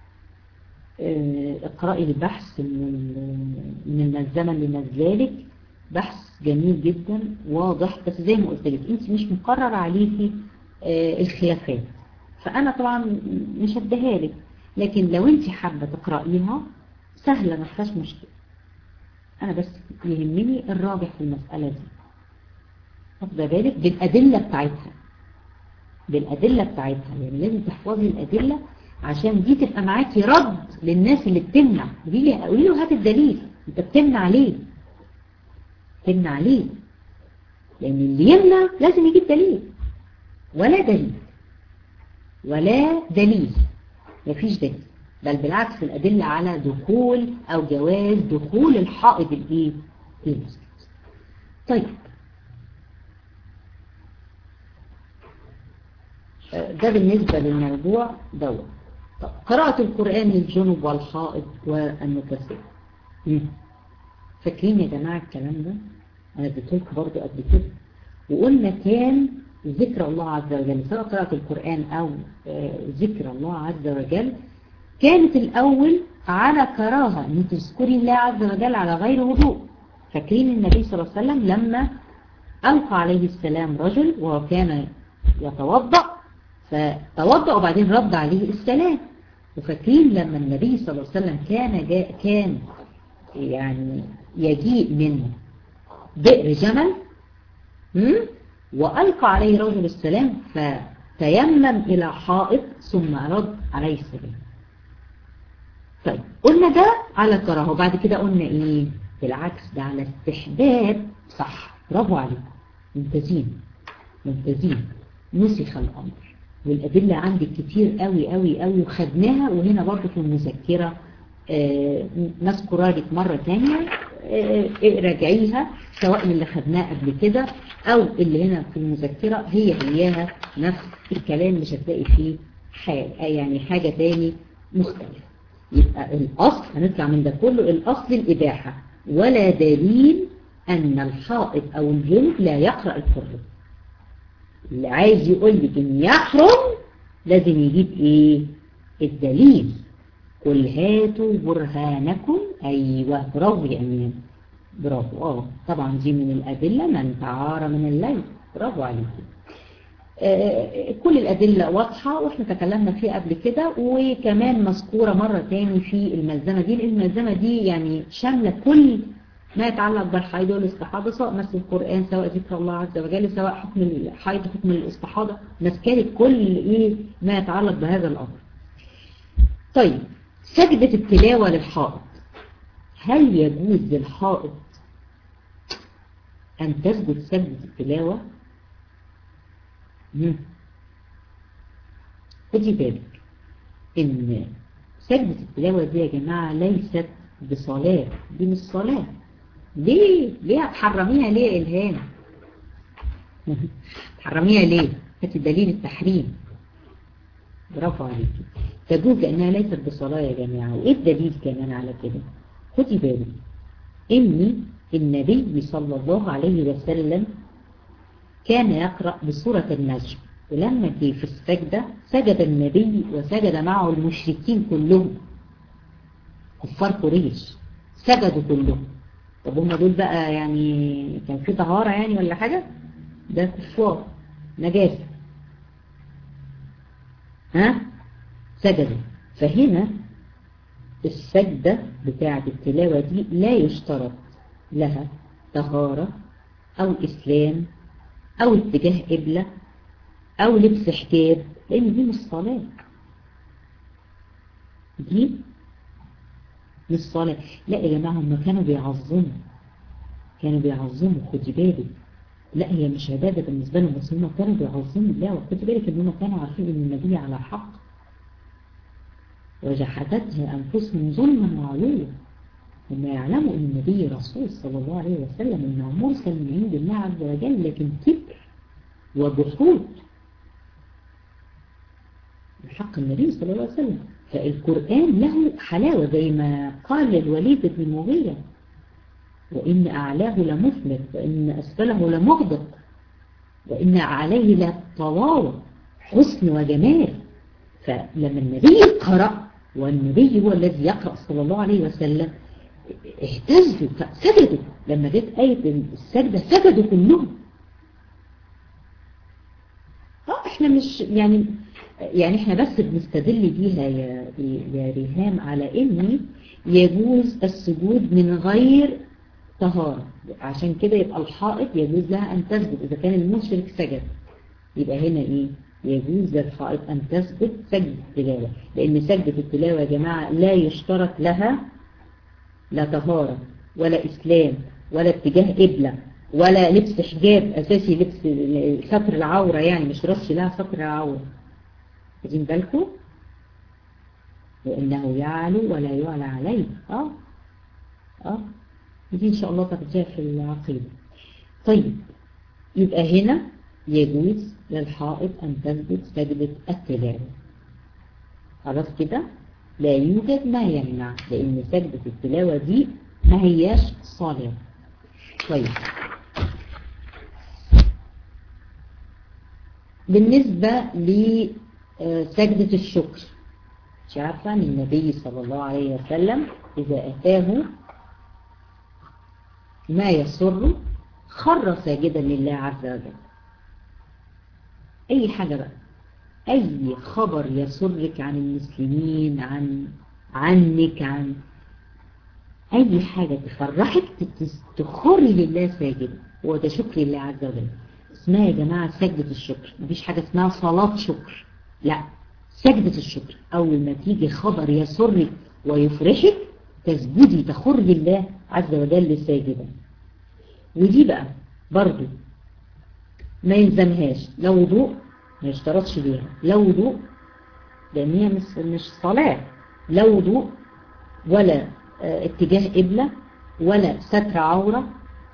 اقرأي البحث من من الملزمة اللي نزلالك بحث جميل جدا واضح بس زي ما قلت لك انت مش مقرر عليكي الخلافات فانا طبعا مش هديها لك لكن لو انت حابة تقرأيها سهلة ما فيهاش مشكلة انا بس يهمني الراجح في المسألة دي واخده بالك بالأدلة بتاعتها بالأدلة بتاعتها يعني لازم تحفظي الأدلة عشان دي تبقى معاكي رد للناس اللي بتمنع قولي له هات الدليل انت بتمنع ليه تمنع ليه لأن اللي يمنع لازم يجيب دليل ولا دليل ولا دليل مفيش دليل بل بالعكس الأدلة على دخول أو جواز دخول الحائض الإيه المسجد طيب ده بالنسبة للموضوع دوت طب قراءة القرآن للجنوب والحائض والنفساء فاكرين يا جماعة الكلام ده أنا اديتهولكم برضو قبل كده وقلنا كان ذكر الله عز وجل سواء قراءة القرآن أو ذكر الله عز وجل كانت الأول على كراهة أن تذكري الله عز وجل على غير وضوء فاكرين النبي صلى الله عليه وسلم لما ألقى عليه السلام رجل وهو كان يتوضأ فتوضأ وبعدين رد عليه السلام وفاكرين لما النبي صلى الله عليه وسلم كان جاء كان يعني يجيء من بئر جمل وألقى عليه رجل السلام فتيمم إلى حائط ثم رد عليه السلام طيب قلنا ده على كراهه وبعد كده قلنا ايه بالعكس ده على استحباب صح برافو عليكم ممتازين ممتازين نسخ الأمر والأدلة عندك كتير قوي قوي قوي وخدناها وهنا برضه في المذكرة آه نذكرها لك مرة تانية آه راجعيها سواء من اللي خدناه قبل كده أو اللي هنا في المذكرة هي هياها نفس الكلام مش هتلاقي فيه حاجة يعني حاجة تاني مختلفة يبقى الأصل هنطلع من ده كله الأصل الإباحة ولا دليل أن الحائط أو الجنب لا يقرأ القرآن اللي عايز يقول لك ان يحرم لازم يجيب ايه الدليل قل هاتوا برهانكم ايوه برافو يا امين برافو اه طبعا دي من الادله من تعار من الليل برافو عليكي آه كل الادله واضحه واحنا تكلمنا فيها قبل كده وكمان مذكوره مره تاني في الملزمه دي لان الملزمه دي يعني شامله كل ما يتعلق بالحيض والاستحاضة سواء مس القرآن سواء ذكر الله عز وجل سواء حكم الحيض حكم الاستحاضة مسكالك كل إيه ما يتعلق بهذا الأمر طيب سجدة التلاوة للحائط هل يجوز للحائط أن تسجد سجدة التلاوة خدي بالك إن سجدة التلاوة دي يا جماعة ليست بصلاة دي مش صلاة ليه ليه هتحرميها ليه يا إلهام تحرميها ليه هاتي دليل التحريم برافو عليكي تجوز لأنها ليست بصلاة يا جماعة وإيه الدليل كمان على كده خدي بالك إن النبي صلى الله عليه وسلم كان يقرأ بسورة النجم ولما جه في السجدة سجد النبي وسجد معه المشركين كلهم كفار قريش سجدوا كلهم طب هم دول بقى يعني كان في طهارة يعني ولا حاجة ده كفار نجاسة ها سجدوا فهنا السجدة بتاعة التلاوة دي لا يشترط لها طهارة أو إسلام أو اتجاه قبلة أو لبس حجاب لأن دي مش صلاة دي مش صلاة لا يا جماعة هم كانوا بيعظموا كانوا بيعظموا خدي بالك لا هي مش عبادة بالنسبة لهم بس هم كانوا بيعظموا الله وخد بالك ان هم كانوا عارفين ان النبي على حق وجحدتها انفسهم ظلما وعلوا هم يعلموا ان النبي رسول صلى الله عليه وسلم انه مرسل من عند الله عز وجل لكن كبر وجحود بحق النبي صلى الله عليه وسلم فالقرآن له حلاوة زي ما قال الوليد بن المغيرة وإن أعلاه لمثمر وإن أسفله لمغضب وإن عليه لطواوة حسن وجمال فلما النبي قرأ والنبي هو الذي يقرأ صلى الله عليه وسلم اهتزوا سجدوا لما جت آية السجدة سجدوا كلهم اه احنا مش يعني يعني احنا بس بنستدل بيها يا, يا ريهام على ان يجوز السجود من غير طهارة عشان كده يبقى الحائط يجوز لها ان تسجد اذا كان المشرك سجد يبقى هنا ايه يجوز للحائط ان تسجد سجد التلاوة لان سجدة التلاوة يا جماعة لا يشترط لها لا طهارة ولا اسلام ولا اتجاه قبلة ولا لبس حجاب اساسي لبس ستر العورة يعني مش رش لها ستر العورة واخدين بالكم وإنه يعلو ولا يعلى عليه اه اه دي إن شاء الله تاخديها في العقيدة طيب يبقى هنا يجوز للحائط أن تثبت سجدة التلاوة خلاص كده لا يوجد ما يمنع لأن سجدة التلاوة دي ما هياش صالحة طيب بالنسبة لسجدة الشكر مش عارفة ان النبي صلى الله عليه وسلم إذا أتاه ما يسر خر ساجدا لله عز وجل أي حاجة بقى أي خبر يسرك عن المسلمين عن عنك عن أي حاجة تفرحك تخري لله ساجدا هو ده شكر لله عز وجل اسمها يا جماعة سجدة الشكر مفيش حاجة اسمها صلاة شكر لا سجدة الشكر أول ما تيجي خبر يسرك ويفرحك تسجدي تخر لله عز وجل ساجدا ودي بقى برضو ما يلزمهاش لا وضوء ما يشترطش بيها لا وضوء لأن هي مش, مش صلاة لا وضوء ولا اتجاه قبلة ولا ستر عورة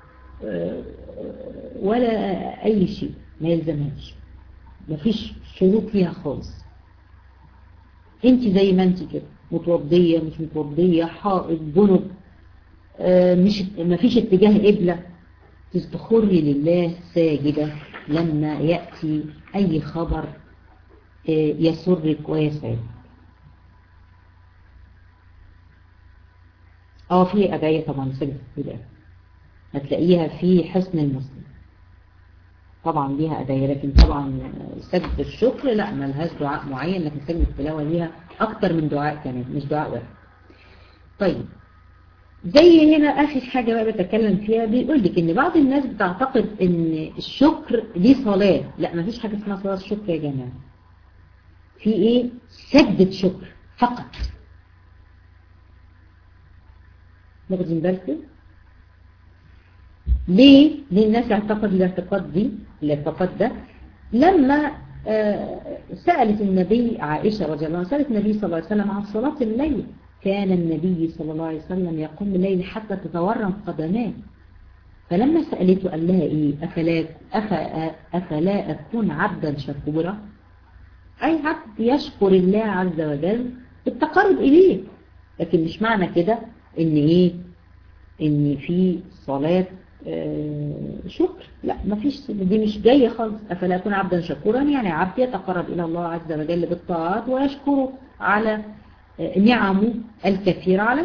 ولا أي شيء ما يلزمهاش مفيش شروط فيها خالص انت زي ما انت كده متوضية مش متوضية حائط جنب مش مفيش اتجاه قبلة تستخري لله ساجدة لما يأتي أي خبر يسرك ويسعدك اه في أدعية طبعا سجدة التلاوة هتلاقيها في حسن المسلم طبعا ليها أدعية لكن طبعا سجدة الشكر لا ملهاش دعاء معين لكن سجدة التلاوة ليها أكتر من دعاء كمان مش دعاء واحد طيب زي هنا آخر حاجة بقى بتكلم فيها بيقول لك إن بعض الناس بتعتقد إن الشكر دي صلاة لا مفيش حاجة اسمها صلاة الشكر يا جماعة في إيه سجدة شكر فقط واخدين بالكم ليه ليه الناس اعتقد الاعتقاد دي الاعتقاد ده لما آه سألت النبي عائشة رضي الله عنها سألت النبي صلى الله عليه وسلم عن صلاة الليل كان النبي صلى الله عليه وسلم يقوم الليل حتى تتورم قدماه فلما سألته قال لها ايه أفلا, أفلا أكون عبدا شكورا أي عبد يشكر الله عز وجل بالتقرب إليه لكن مش معنى كده ان ايه ان في صلاة آه شكر لا مفيش دي مش جاية خالص أفلا أكون عبدا شكورا يعني عبد يتقرب إلى الله عز وجل بالطاعات ويشكره على آه نعمه الكثيرة عليه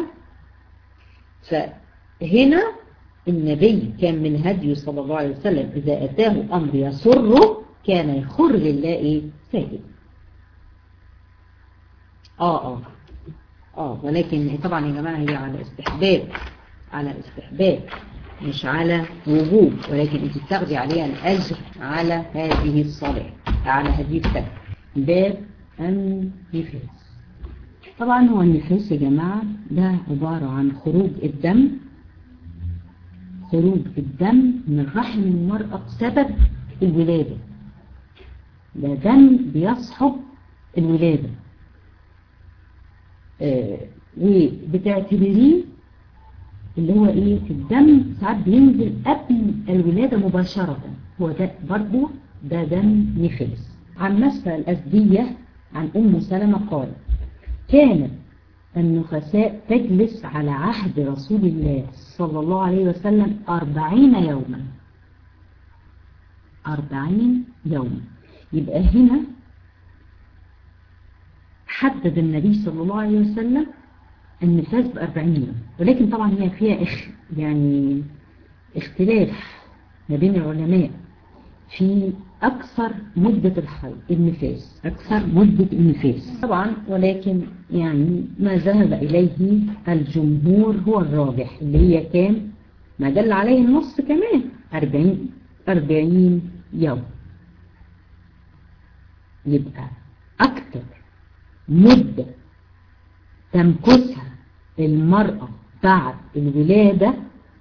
فهنا النبي كان من هديه صلى الله عليه وسلم إذا أتاه أمر يسره كان يخر لله إيه ساجد آه آه اه ولكن طبعا يا جماعة هي على استحباب على استحباب مش على وجوب ولكن انت بتاخدي عليها الأجر على هذه الصلاة على هذه السنة باب النفاس طبعا هو النفاس يا جماعة ده عبارة عن خروج الدم خروج الدم من رحم المرأة بسبب الولادة ده دم بيصحب الولادة آه وبتعتبريه اللي هو ايه الدم ساعات بينزل قبل الولادة مباشرة هو ده برضه ده دم نفاس عن مسفى الأسدية عن أم سلمة قال كانت النفساء تجلس على عهد رسول الله صلى الله عليه وسلم أربعين يوما أربعين يوما يبقى هنا حدد النبي صلى الله عليه وسلم النفاس بأربعين يوم ولكن طبعا هي فيها إخ يعني اختلاف ما بين العلماء في أكثر مدة الحيض النفاس أكثر مدة النفاس طبعا ولكن يعني ما ذهب إليه الجمهور هو الراجح اللي هي كان ما دل عليه النص كمان أربعين, أربعين يوم يبقى أكثر مدة تمكثها المرأة بعد الولادة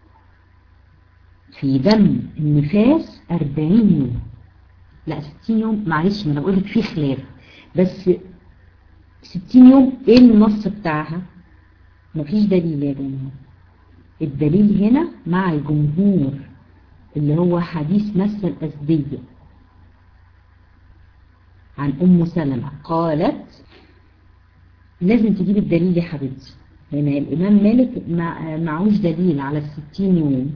في دم النفاس 40 يوم لا 60 يوم معلش ما انا بقول لك في خلاف بس 60 يوم ايه النص بتاعها مفيش دليل يا جماعه الدليل هنا مع الجمهور اللي هو حديث مس الأسدية عن أم سلمة قالت لازم تجيب الدليل يا حبيبتي هنا الإمام مالك معوش دليل على الستين يوم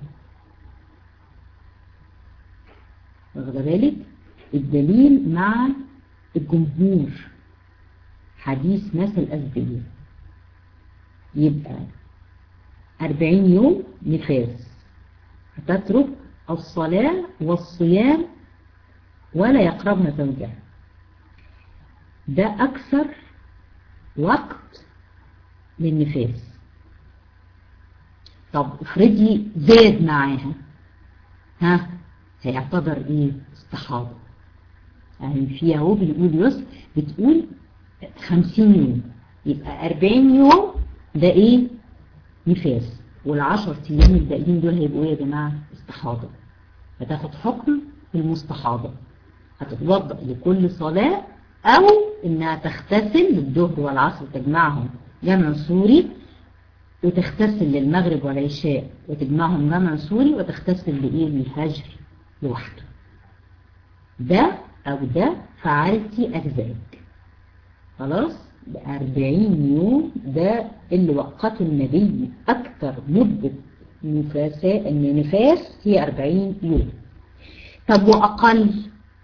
واخد بالك الدليل مع الجمهور حديث ناس الأسبية يبقى أربعين يوم نفاس هتترك الصلاة والصيام ولا يقربن زوجها ده أكثر وقت للنفاس طب افرضي زاد معاها ها هيعتبر ايه استحاضة يعني في اهو بيقول يسر بتقول خمسين يوم يبقى اربعين يوم ده ايه نفاس والعشر ايام الباقيين دول هيبقوا ايه يا جماعة استحاضة هتاخد حكم المستحاضة هتتوضأ لكل صلاة او انها تغتسل للظهر والعصر تجمعهم جمع سوري وتغتسل للمغرب والعشاء وتجمعهم جمع سوري وتغتسل لإيه للفجر لوحده ده أو ده فعلتي أجزائك خلاص بأربعين يوم ده اللي وقته النبي أكثر مدة نفاساء النفاس هي أربعين يوم طب وأقل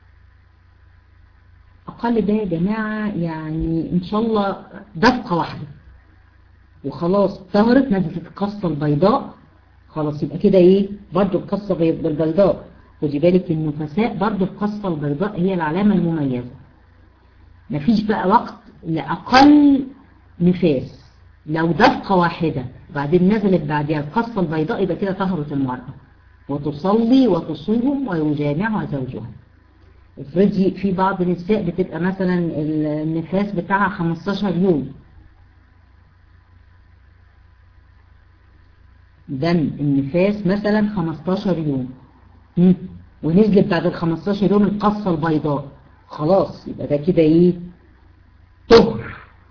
أقل ده يا جماعة يعني إن شاء الله دفقة واحدة وخلاص طهرت نزلت القصة البيضاء خلاص يبقى كده ايه برضو القصة بالبيضاء خدي بالك النفساء برضو القصة البيضاء هي العلامة المميزة مفيش بقى وقت لأقل نفاس لو دفقة واحدة بعدين نزلت بعدها القصة البيضاء يبقى كده طهرت المرأة وتصلي وتصوم ويجامعها زوجها افرضي في بعض النساء بتبقى مثلا النفاس بتاعها 15 يوم دم النفاس مثلا 15 يوم ونزلت بعد ال 15 يوم القصة البيضاء خلاص يبقى ده كده ايه طهر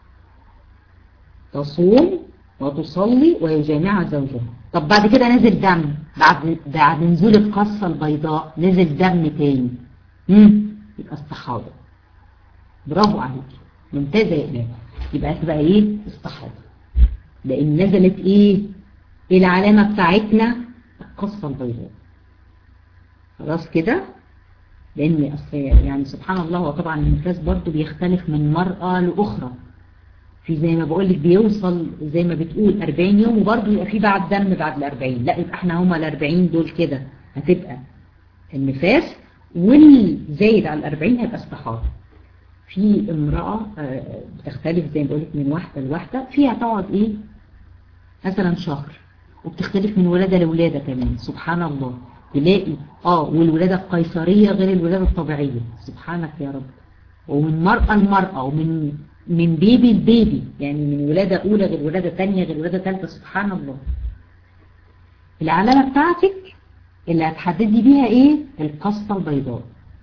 تصوم وتصلي ويجامعها زوجها طب بعد كده نزل دم بعد بعد نزول القصة البيضاء نزل دم تاني امم يبقى استحاضة برافو عليك ممتازة يا إمام يبقى تبقى ايه استحاضة لان نزلت ايه ايه العلامة بتاعتنا القصة البيضاء خلاص كده لان يعني سبحان الله وطبعا النفاس برضو بيختلف من مرأة لأخرى في زي ما بقول لك بيوصل زي ما بتقول 40 يوم وبرضه يبقى في بعد دم بعد ال 40 لا يبقى احنا هما ال 40 دول كده هتبقى النفاس والزايد على ال 40 هيبقى استحاضة في امرأة بتختلف زي ما بقول لك من واحدة لواحدة فيها تقعد ايه مثلا شهر وبتختلف من ولادة لولادة كمان سبحان الله تلاقي اه والولادة القيصرية غير الولادة الطبيعية سبحانك يا رب ومن مرأة لمرأة ومن من بيبي لبيبي يعني من ولادة أولى غير ولادة ثانيه غير ولادة ثالثه سبحان الله العلامة بتاعتك اللي هتحددي بيها ايه القصة البيضاء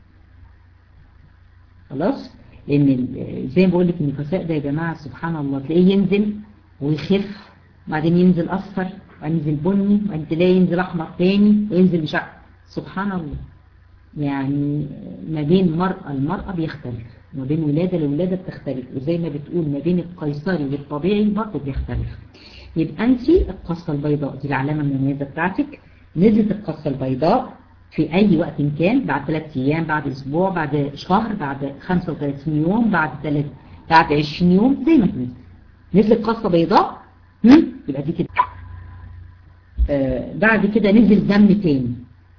خلاص لان زي ما بقول لك النفساء ده يا جماعة سبحان الله تلاقيه ينزل ويخف بعدين ينزل اصفر وبعدين ينزل بني وبعدين تلاقيه ينزل احمر تاني وينزل مش سبحان الله يعني ما بين مرأة لمرأة بيختلف ما بين ولادة لولادة بتختلف وزي ما بتقول ما بين القيصري والطبيعي برضه بيختلف يبقى انت القصة البيضاء دي العلامة المميزة بتاعتك نزلت القصة البيضاء في اي وقت كان بعد 3 ايام بعد اسبوع بعد شهر بعد 35 يوم بعد 3 بعد 20 يوم زي ما تنزل نزلت قصة بيضاء يبقى دي كده آه بعد كده نزل دم تاني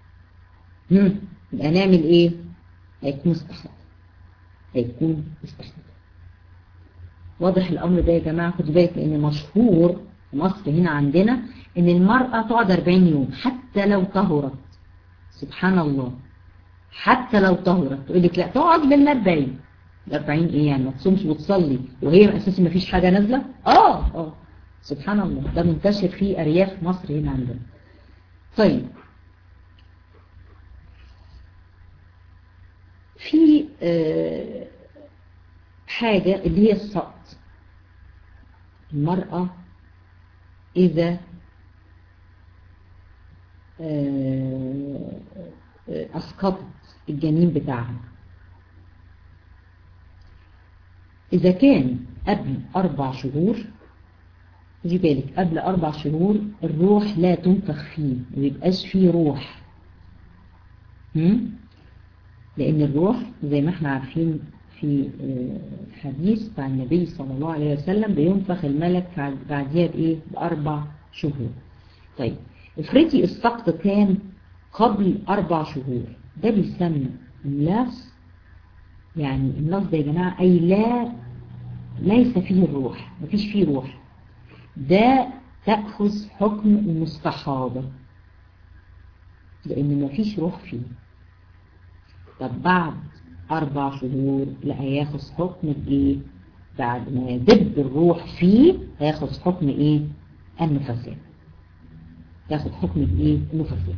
يبقى نعمل ايه هيكون استحاضة هيكون استحاضة واضح الامر ده يا جماعة خدوا بالك لان مشهور في مصر هنا عندنا ان المرأة تقعد 40 يوم حتى لو طهرت سبحان الله حتى لو طهرت تقول لك لا تقعد لل 40 ال 40 ايه يعني ما تصومش وتصلي وهي اساسا ما فيش حاجة نازلة اه اه سبحان الله ده منتشر في ارياف مصر هنا عندنا طيب في آه حاجة اللي هي السقط المرأة إذا آه أسقطت الجنين بتاعها إذا كان قبل أربع شهور خدي بالك قبل أربع شهور الروح لا تنفخ فيه ما بيبقاش فيه روح هم؟ لأن الروح زي ما احنا عارفين في حديث بتاع النبي صلى الله عليه وسلم بينفخ الملك بعديها بإيه بأربع شهور طيب افرضي السقط كان قبل أربع شهور ده بيسمى املاص يعني املاص ده يا جماعة أي لا ليس فيه الروح مفيش فيه روح ده تأخذ حكم المستحاضة لأن مفيش روح فيه طب بعد أربع شهور لا هياخد حكم الإيه؟ بعد ما يدب الروح فيه هياخد حكم إيه؟ النفساء ياخد حكم الإيه؟ النفساء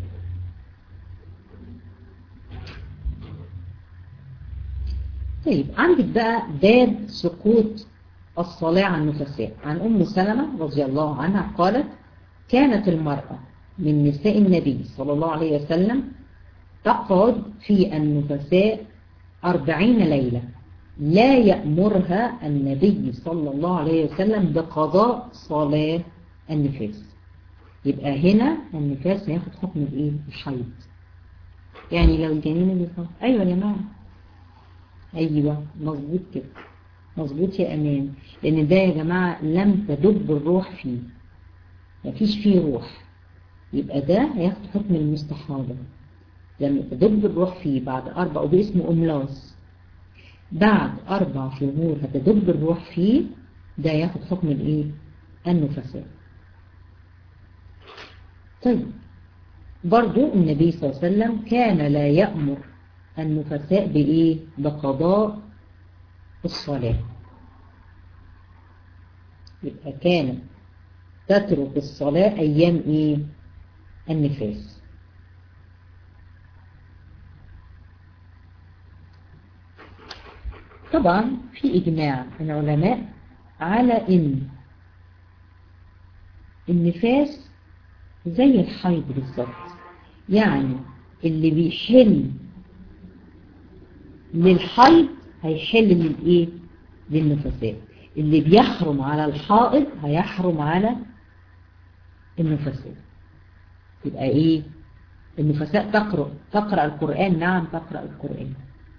طيب عندك بقى باب سقوط الصلاة عن النفساء عن أم سلمة رضي الله عنها قالت كانت المرأة من نساء النبي صلى الله عليه وسلم تقعد في النفساء أربعين ليلة لا يأمرها النبي صلى الله عليه وسلم بقضاء صلاة النفاس يبقى هنا النفاس هياخد حكم الايه الحيض يعني لو الجنين اللي صار ايوه يا جماعه ايوه مظبوط كده مظبوط يا امان لان ده يا جماعه لم تدب الروح فيه مفيش فيه روح يبقى ده هياخد حكم المستحاضه لما تدب الروح فيه بعد أربع وباسمه أملاس بعد أربع شهور هتدب الروح فيه ده ياخد حكم الإيه؟ النفساء طيب برضو النبي صلى الله عليه وسلم كان لا يأمر النفساء بإيه؟ بقضاء الصلاة يبقى كانت تترك الصلاة أيام إيه؟ النفاس طبعا في إجماع من العلماء على إن النفاس زي الحيض بالظبط يعني اللي بيحل للحيض هيحل للإيه؟ للنفساء اللي بيحرم على الحائض هيحرم على النفساء يبقى إيه؟ النفساء تقرأ تقرأ القرآن نعم تقرأ القرآن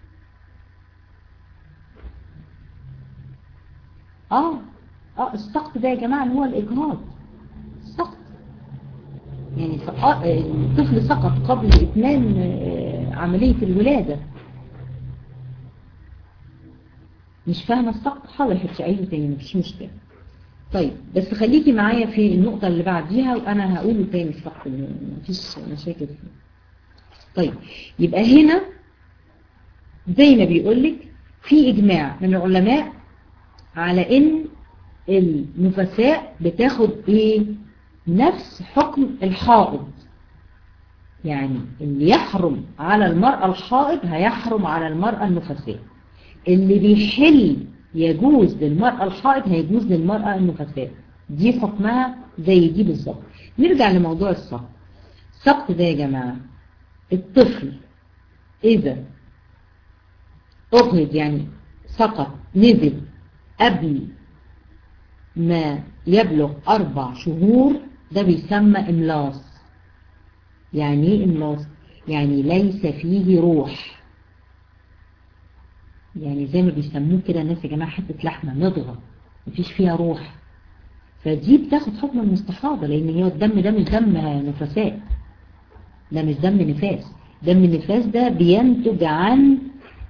اه اه السقط ده يا جماعة اللي هو الإجهاض السقط يعني الطفل سقط قبل إتمام عملية الولادة مش فاهمة السقط حاضر هتشعيه تاني مفيش مشكلة طيب بس خليكي معايا في النقطة اللي بعديها وأنا هقوله تاني السقط مفيش مشاكل فيه طيب يبقى هنا زي ما بيقولك في إجماع من العلماء على ان النفساء بتاخد ايه نفس حكم الحائض يعني اللي يحرم على المرأة الحائض هيحرم على المرأة النفساء اللي بيحل يجوز للمرأة الحائض هيجوز للمرأة النفساء دي حكمها زي دي بالظبط نرجع لموضوع السقط السقط ده يا جماعة الطفل إذا أخذ يعني سقط نزل قبل ما يبلغ أربع شهور ده بيسمى إملاص يعني ايه إملاص؟ يعني ليس فيه روح يعني زي ما بيسموه كده الناس يا جماعة حتة لحمة مضغة مفيش فيها روح فدي بتاخد حكم المستحاضة لأن هي الدم ده مش دم نفساء ده مش دم نفاس دم النفاس ده بينتج عن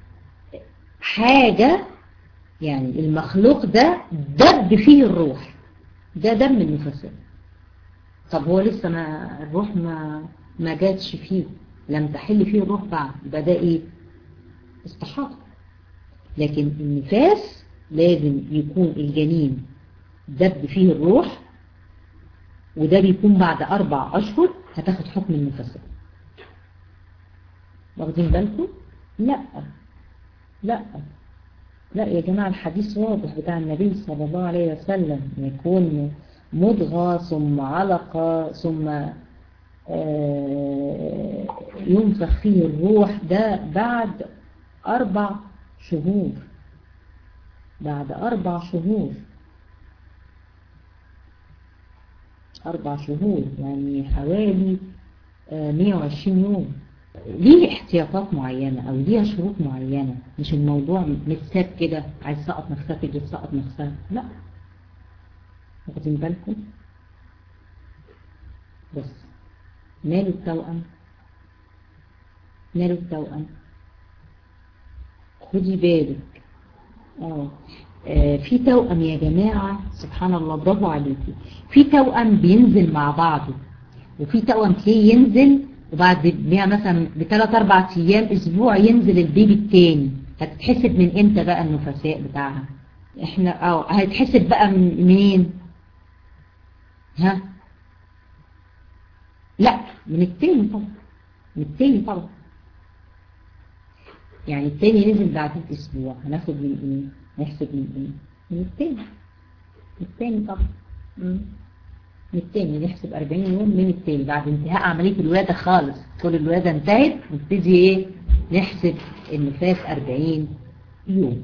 حاجة يعني المخلوق ده دب فيه الروح ده دم النفساء طب هو لسه ما الروح ما ما جاتش فيه لم تحل فيه الروح بعد يبقى ده ايه استحاضة لكن النفاس لازم يكون الجنين دب فيه الروح وده بيكون بعد أربع أشهر هتاخد حكم النفساء واخدين بالكم؟ لا لا لا يا جماعة الحديث واضح بتاع النبي صلى الله عليه وسلم يكون مضغة ثم علقة ثم ينفخ فيه الروح ده بعد أربع شهور بعد أربع شهور أربع شهور يعني حوالي 120 يوم ليه احتياطات معينة أو ليها شروط معينة مش الموضوع متساب كده عايز تسقط نفسها تيجي تسقط نفسها لا واخدين بالكم بس ماله التوأم ماله التوأم خدي بالك اه في توأم يا جماعة سبحان الله برافو عليكي في توأم بينزل مع بعضه وفي توأم تلاقيه ينزل وبعد بيها مثلا بثلاث اربع ايام اسبوع ينزل البيبي التاني هتتحسب من امتى بقى النفساء بتاعها احنا اه هتتحسب بقى من منين ها لا من التاني طبعا من التاني طبعا يعني التاني نزل بعد اسبوع هناخد من ايه نحسب من ايه من التاني من التاني طبعا مم. من التاني نحسب 40 يوم من التاني بعد انتهاء عملية الولادة خالص كل الولادة انتهت نبتدي ايه نحسب النفاس 40 يوم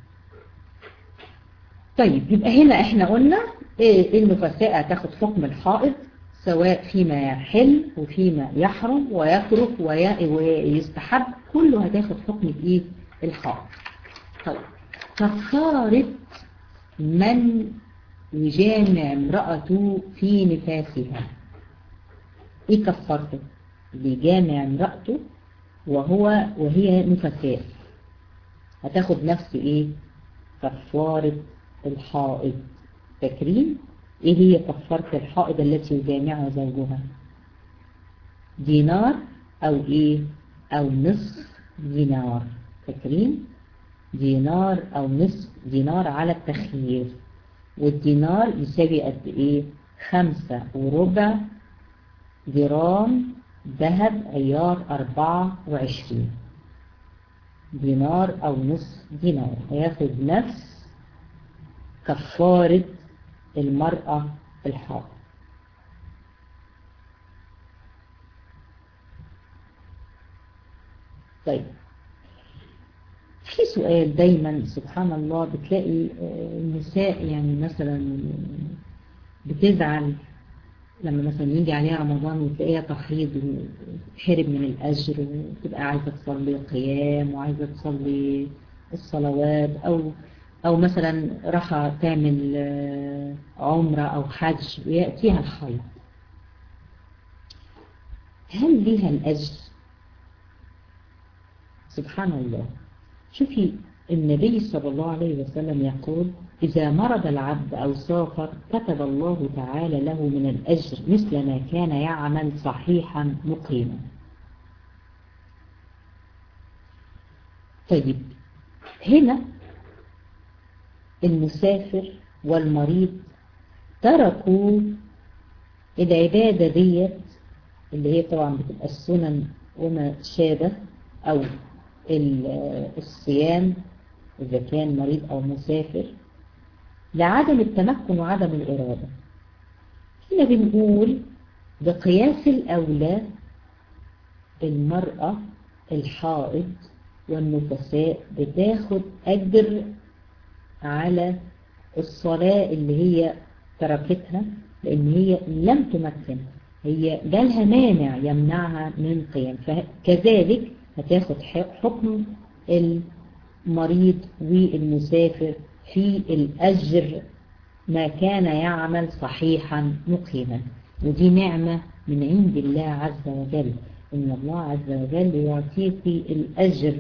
طيب يبقى هنا احنا قلنا ايه النفساء هتاخد حكم الحائض سواء فيما يحل وفيما يحرم ويكره ويستحب كله هتاخد حكم ايه الحائض طيب كفارة من يجامع امرأته في نفاسها ايه كفارته اللي جامع امرأته وهو وهي نفساء هتاخد نفس ايه كفارة الحائض فاكرين ايه هي كفارة الحائض التي يجامعها زوجها دينار او ايه او نصف دينار فاكرين دينار او نصف دينار على التخيير والدينار يساوي قد ايه خمسة وربع جرام ذهب عيار أربعة وعشرين دينار أو نصف دينار هياخد نفس كفارة المرأة الحائض طيب في سؤال دايما سبحان الله بتلاقي النساء يعني مثلا بتزعل لما مثلا يجي عليها رمضان وتلاقيها تحريض وتحرم من الأجر وتبقى عايزة تصلي قيام وعايزة تصلي الصلوات أو أو مثلا راح تعمل عمرة أو حج ويأتيها الحيض هل ليها الأجر؟ سبحان الله شوفي النبي صلى الله عليه وسلم يقول إذا مرض العبد أو سافر كتب الله تعالى له من الأجر مثل ما كان يعمل صحيحا مقيما طيب هنا المسافر والمريض تركوا العبادة ديت اللي هي طبعا بتبقى السنن وما شابه أو الصيام إذا كان مريض أو مسافر لعدم التمكن وعدم الإرادة هنا بنقول بقياس الأولى المرأة الحائض والنفساء بتاخد أجر على الصلاة اللي هي تركتها لأن هي لم تمكن هي جالها مانع يمنعها من قيام فكذلك هتاخد حكم المريض والمسافر في الأجر ما كان يعمل صحيحا مقيما ودي نعمة من عند الله عز وجل إن الله عز وجل يعطيك الأجر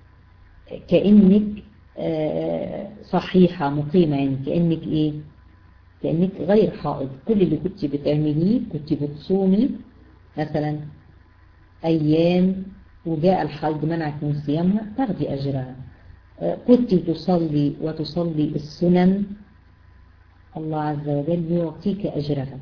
كأنك صحيحة مقيمة يعني كأنك إيه كأنك غير حائض كل اللي كنت بتعمليه كنت بتصومي مثلا أيام وجاء الحيض منعك من صيامها تاخدي أجرها كنت تصلي وتصلي السنن الله عز وجل يعطيك أجرها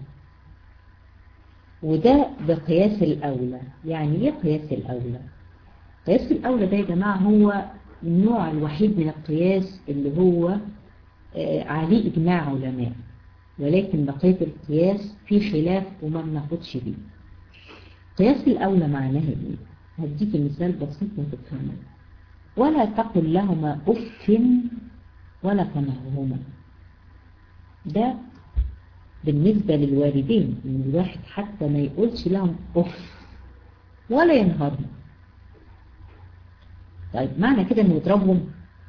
وده بقياس الأولى يعني إيه قياس الأولى قياس الأولى ده يا جماعة هو النوع الوحيد من القياس اللي هو عليه إجماع علماء ولكن بقية القياس في خلاف وما بناخدش بيه قياس الأولى معناه إيه؟ هديك مثال بسيط وتفهمه ولا تقل لهما أف ولا تنهرهما ده بالنسبة للوالدين إن الواحد حتى ما يقولش لهم أف ولا ينهرهم طيب معنى كده إنه يضربهم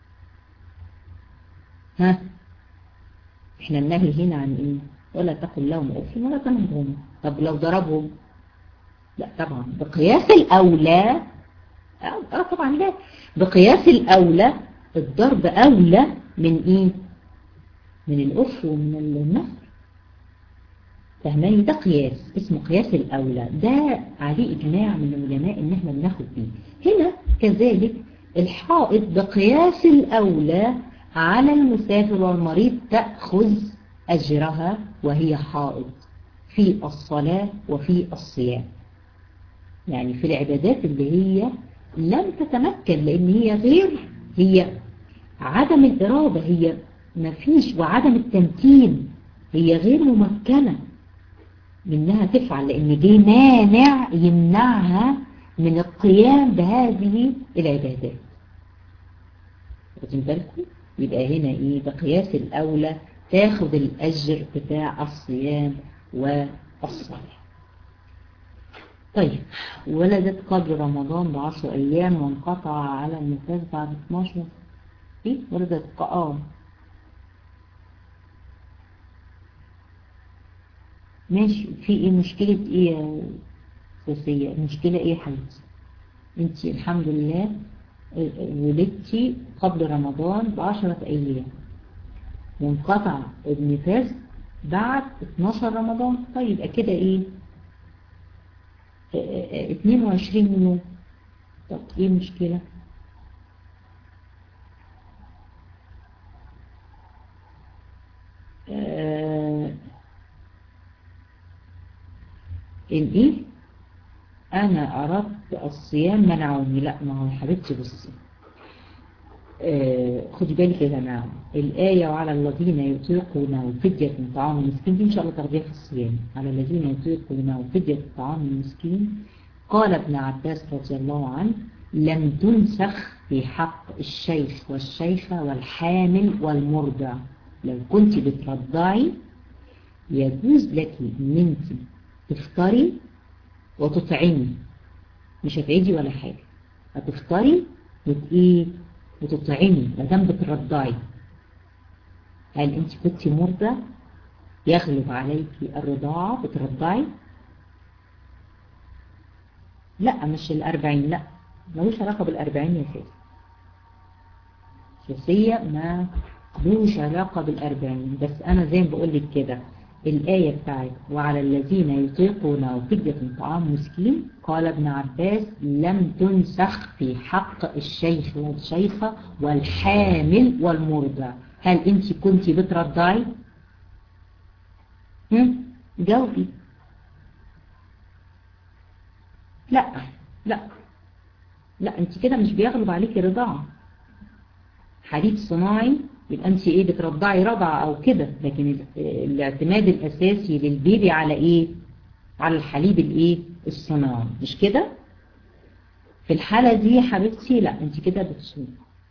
ها احنا النهي هنا عن ايه ولا تقل لهم أف ولا تنهرهم طب لو ضربهم لا طبعا بقياس الأولى اه طبعا لا بقياس الأولى الضرب أولى من ايه من الأف ومن النهر فهماني ده قياس اسمه قياس الأولى ده عليه إجماع من العلماء إن احنا بناخد بيه هنا كذلك الحائط بقياس الأولى على المسافر والمريض تأخذ أجرها وهي حائط في الصلاة وفي الصيام يعني في العبادات اللي هي لم تتمكن لأن هي غير هي عدم الإرادة هي ما فيش وعدم التمكين هي غير ممكنة منها تفعل لأن دي مانع يمنعها من القيام بهذه العبادات واخدين بالكم يبقى هنا ايه بقياس الأولى تاخد الأجر بتاع الصيام والصلاة طيب ولدت قبل رمضان بعشر أيام وانقطع على النفاس بعد 12 ايه ولدت اه ماشي في ايه مشكلة ايه يا سوسية المشكلة ايه حبيبتي انت الحمد لله ولدتي قبل رمضان بعشرة ايام وانقطع النفاس بعد 12 رمضان طيب يبقى كده ايه اه 22 يوم طب ايه المشكلة اه الايه انا اردت الصيام منعوني لا ما هو حبيبتي بصي آه خدي بالك يا جماعه الايه وعلى الذين يطيقونه فديه طعام مسكين دي ان شاء الله تاخديها في الصيام على الذين يطيقونه فديه طعام مسكين قال ابن عباس رضي الله عنه لم تنسخ في حق الشيخ والشيخه والحامل والمرضع لو كنت بترضعي يجوز لك ان انت تفطري وتطعمي مش هتعيدي ولا حاجة هتفطري وتقيه وتطعمي ما دام بترضعي هل انت كنت مرضى يغلب عليك الرضاعة بترضعي لا مش الأربعين لا ملوش علاقة بالأربعين يا سيدي شخصية ما ملوش علاقة بالأربعين بس أنا زي ما بقول لك كده الآية بتاعت وعلى الذين يطيقون فدية طعام مسكين قال ابن عباس لم تنسخ في حق الشيخ والشيخة والحامل والمرضع هل انت كنت بترضعي؟ هم؟ جاوبي لا لا لا انت كده مش بيغلب عليكي رضاعة حليب صناعي يبقى انت ايه بترضعي رضعة او كده لكن الاعتماد الاساسي للبيبي على ايه على الحليب الايه الصناعي مش كده في الحالة دي يا حبيبتي لا انت كده بتصومي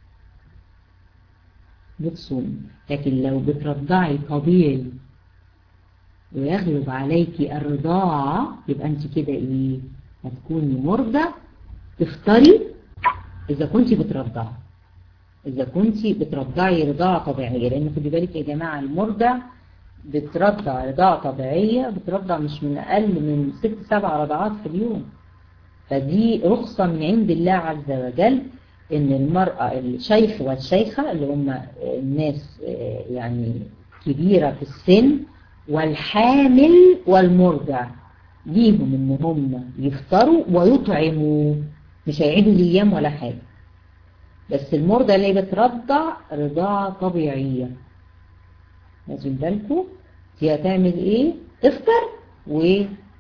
بتصومي لكن لو بترضعي طبيعي ويغلب عليكي الرضاعة يبقى انت كده ايه هتكوني مرضى تفطري اذا كنت بترضعي اذا كنت بترضعي رضاعة طبيعية لان خدي بالك يا جماعة المرضع بترضع رضاعة طبيعية بترضع مش من اقل من ست سبع رضعات في اليوم فدي رخصة من عند الله عز وجل ان المرأة الشيخ والشيخة اللي هم الناس يعني كبيرة في السن والحامل والمرضع ليهم ان هم يفطروا ويطعموا مش هيعيدوا الايام ولا حاجة بس المرضع اللي بترضع رضاعة طبيعية لازم بالكم هي هتعمل ايه تفطر و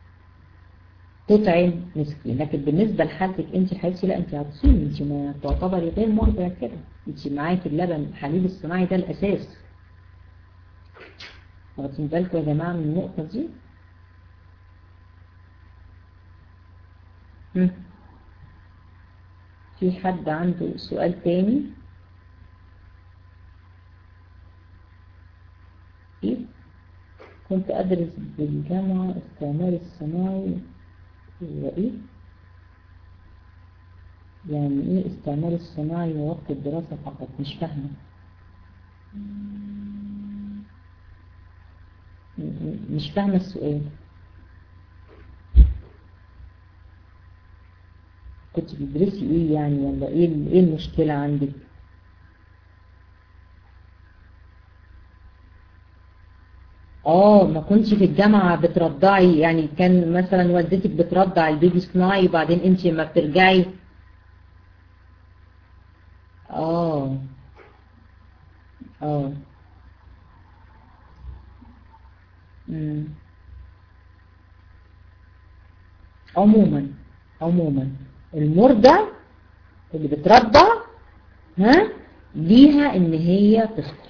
تطعم مسكين لكن بالنسبة لحالتك انت حبيبتي لا انت هتصومي انت ما تعتبري غير مرضع كده انت معاكي اللبن الحليب الصناعي ده الاساس واخدين بالكم يا جماعة من النقطة دي هم. في حد عنده سؤال تاني ايه كنت ادرس بالجامعة استعمال الصناعي هو ايه يعني ايه استعمال الصناعي ووقت الدراسة فقط مش فاهمة مش فاهمة السؤال كنت بتدرسي ايه يعني ولا ايه ايه المشكلة عندك اه ما كنتش في الجامعة بترضعي يعني كان مثلا والدتك بترضع البيبي صناعي وبعدين انت ما بترجعي اه اه امم عموما عموما المرضع اللي بترضع ها ليها ان هي تفطر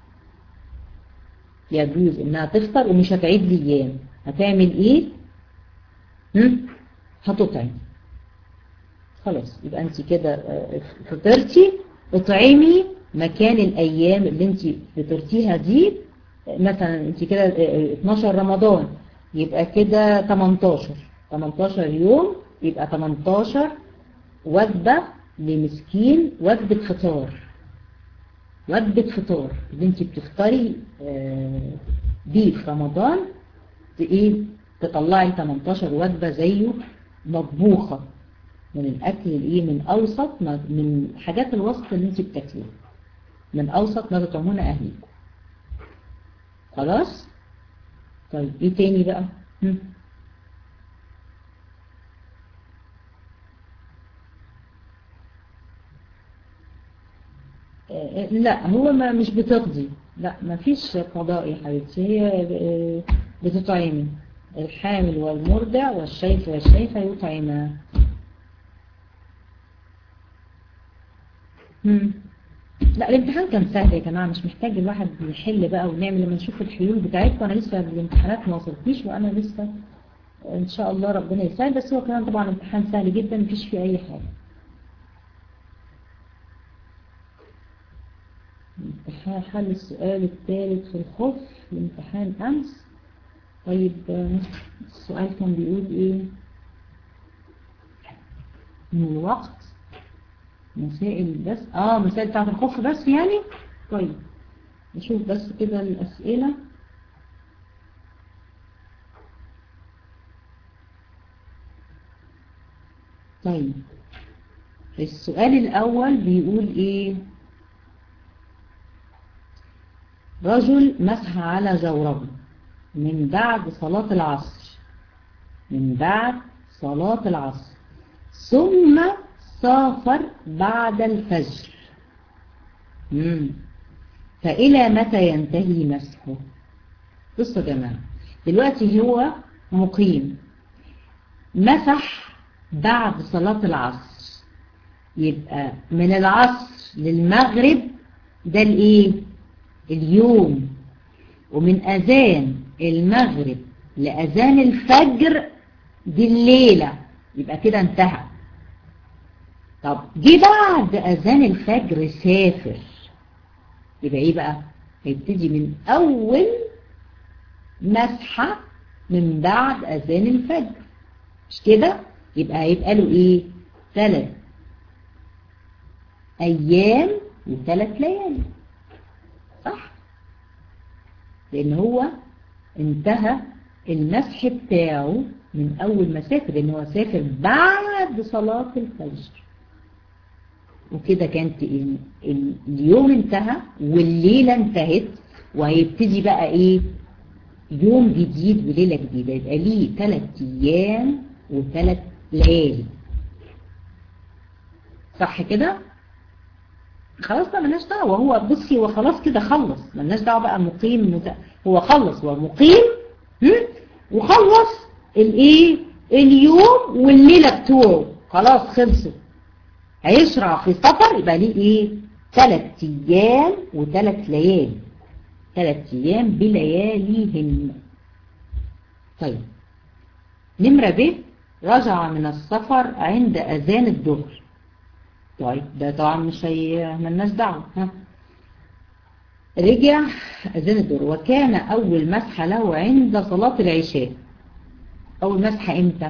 يجوز انها تفطر ومش هتعيد لي ايام هتعمل ايه هم؟ هتطعم خلاص يبقى انت كده فطرتي اطعمي مكان الايام اللي انت فطرتيها دي مثلا انت كده 12 رمضان يبقى كده 18 18 يوم يبقى 18 وجبة لمسكين وجبة فطار وجبة فطار اللي انت بتفطري بيه في رمضان ايه تطلعي 18 وجبة زيه مطبوخة من الاكل الايه من اوسط من حاجات الوسط اللي انت بتاكليها من اوسط ما تطعمون اهليكم خلاص طيب ايه تاني بقى هم. لا هو ما مش بتقضي لا ما فيش قضاء يا حبيبتي هي بتطعمي الحامل والمرضع والشيخ والشيخة يطعما لا الامتحان كان سهل يا جماعة مش محتاج الواحد يحل بقى ونعمل لما نشوف الحلول بتاعتكم انا لسه الامتحانات ما وصلتنيش وانا لسه ان شاء الله ربنا يسهل بس هو كمان طبعا الامتحان سهل جدا مفيش فيه اي حاجة امتحان حل السؤال الثالث في الخف في امتحان أمس طيب السؤال كان بيقول ايه من الوقت مسائل بس اه مسائل بتاعت الخف بس يعني طيب نشوف بس كده الأسئلة طيب السؤال الأول بيقول ايه رجل مسح على جوربه من بعد صلاة العصر من بعد صلاة العصر ثم سافر بعد الفجر مم. فإلى متى ينتهي مسحه بصوا يا جماعة دلوقتي هو مقيم مسح بعد صلاة العصر يبقى من العصر للمغرب ده الايه اليوم ومن اذان المغرب لاذان الفجر دي الليلة يبقى كده انتهى طب جه بعد اذان الفجر سافر يبقى ايه بقى هيبتدي من اول مسحة من بعد اذان الفجر مش كده يبقى هيبقى له ايه ثلاث ايام وثلاث ليالي صح لان هو انتهى المسح بتاعه من اول ما سافر لان هو سافر بعد صلاة الفجر وكده كانت اليوم انتهى والليلة انتهت وهيبتدي بقى ايه يوم جديد وليلة جديدة يبقى ليه ثلاث ايام وثلاث ليالي صح كده خلاص بقى ملناش دعوة هو بصي هو خلاص كده خلص ملناش دعوة بقى مقيم مت... هو خلص هو مقيم وخلص الايه اليوم والليلة بتوعه خلاص خلصوا هيشرع في سفر يبقى ليه ايه ثلاث ايام وثلاث ليالي ثلاث ايام بلياليهن طيب نمرة ب رجع من السفر عند اذان الظهر طيب ده طبعا مش هي ملناش دعوه ها رجع اذان الظهر وكان اول مسحه له عند صلاه العشاء اول مسحه امتى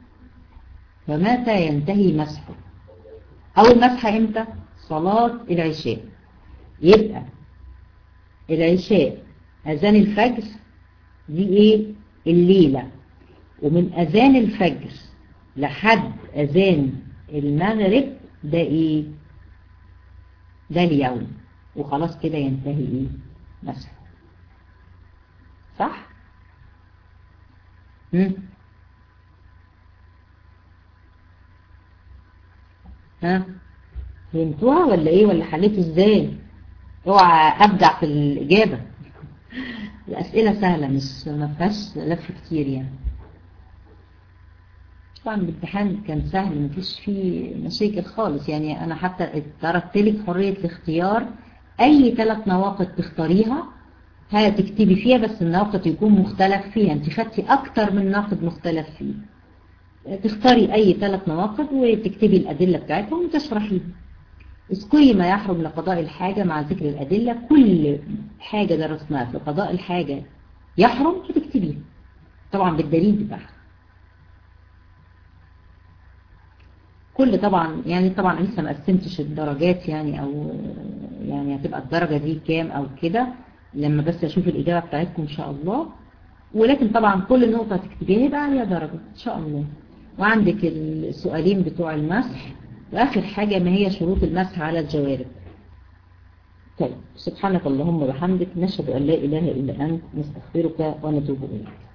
ومتى ينتهي مسحه اول مسحه امتى صلاه العشاء يبقى العشاء اذان الفجر دي ايه الليله ومن اذان الفجر لحد اذان المغرب ده ايه ده اليوم وخلاص كده ينتهي ايه مسح صح هم؟ ها فهمتوها ولا ايه ولا حليتوا ازاي اوعى ابدع في الاجابه الاسئله سهله مش ما فيهاش لف كتير يعني طبعا الامتحان كان سهل مفيش فيه مشاكل خالص يعني انا حتى تركت لك حرية الاختيار اي ثلاث نواقد تختاريها هتكتبي فيها بس الناقد يكون مختلف فيها انت خدتي اكتر من ناقد مختلف فيه تختاري اي ثلاث نواقد وتكتبي الادلة بتاعتهم وتشرحيها اذكري ما يحرم لقضاء الحاجة مع ذكر الادلة كل حاجة درسناها في قضاء الحاجة يحرم هتكتبيها طبعا بالدليل بتاعها كل طبعا يعني طبعا لسه ما قسمتش الدرجات يعني او يعني هتبقى الدرجة دي كام او كده لما بس اشوف الاجابة بتاعتكم ان شاء الله ولكن طبعا كل نقطة تكتبيها يبقى عليها درجة ان شاء الله وعندك السؤالين بتوع المسح واخر حاجة ما هي شروط المسح على الجوارب طيب سبحانك اللهم وبحمدك نشهد ان لا اله الا انت نستغفرك ونتوب اليك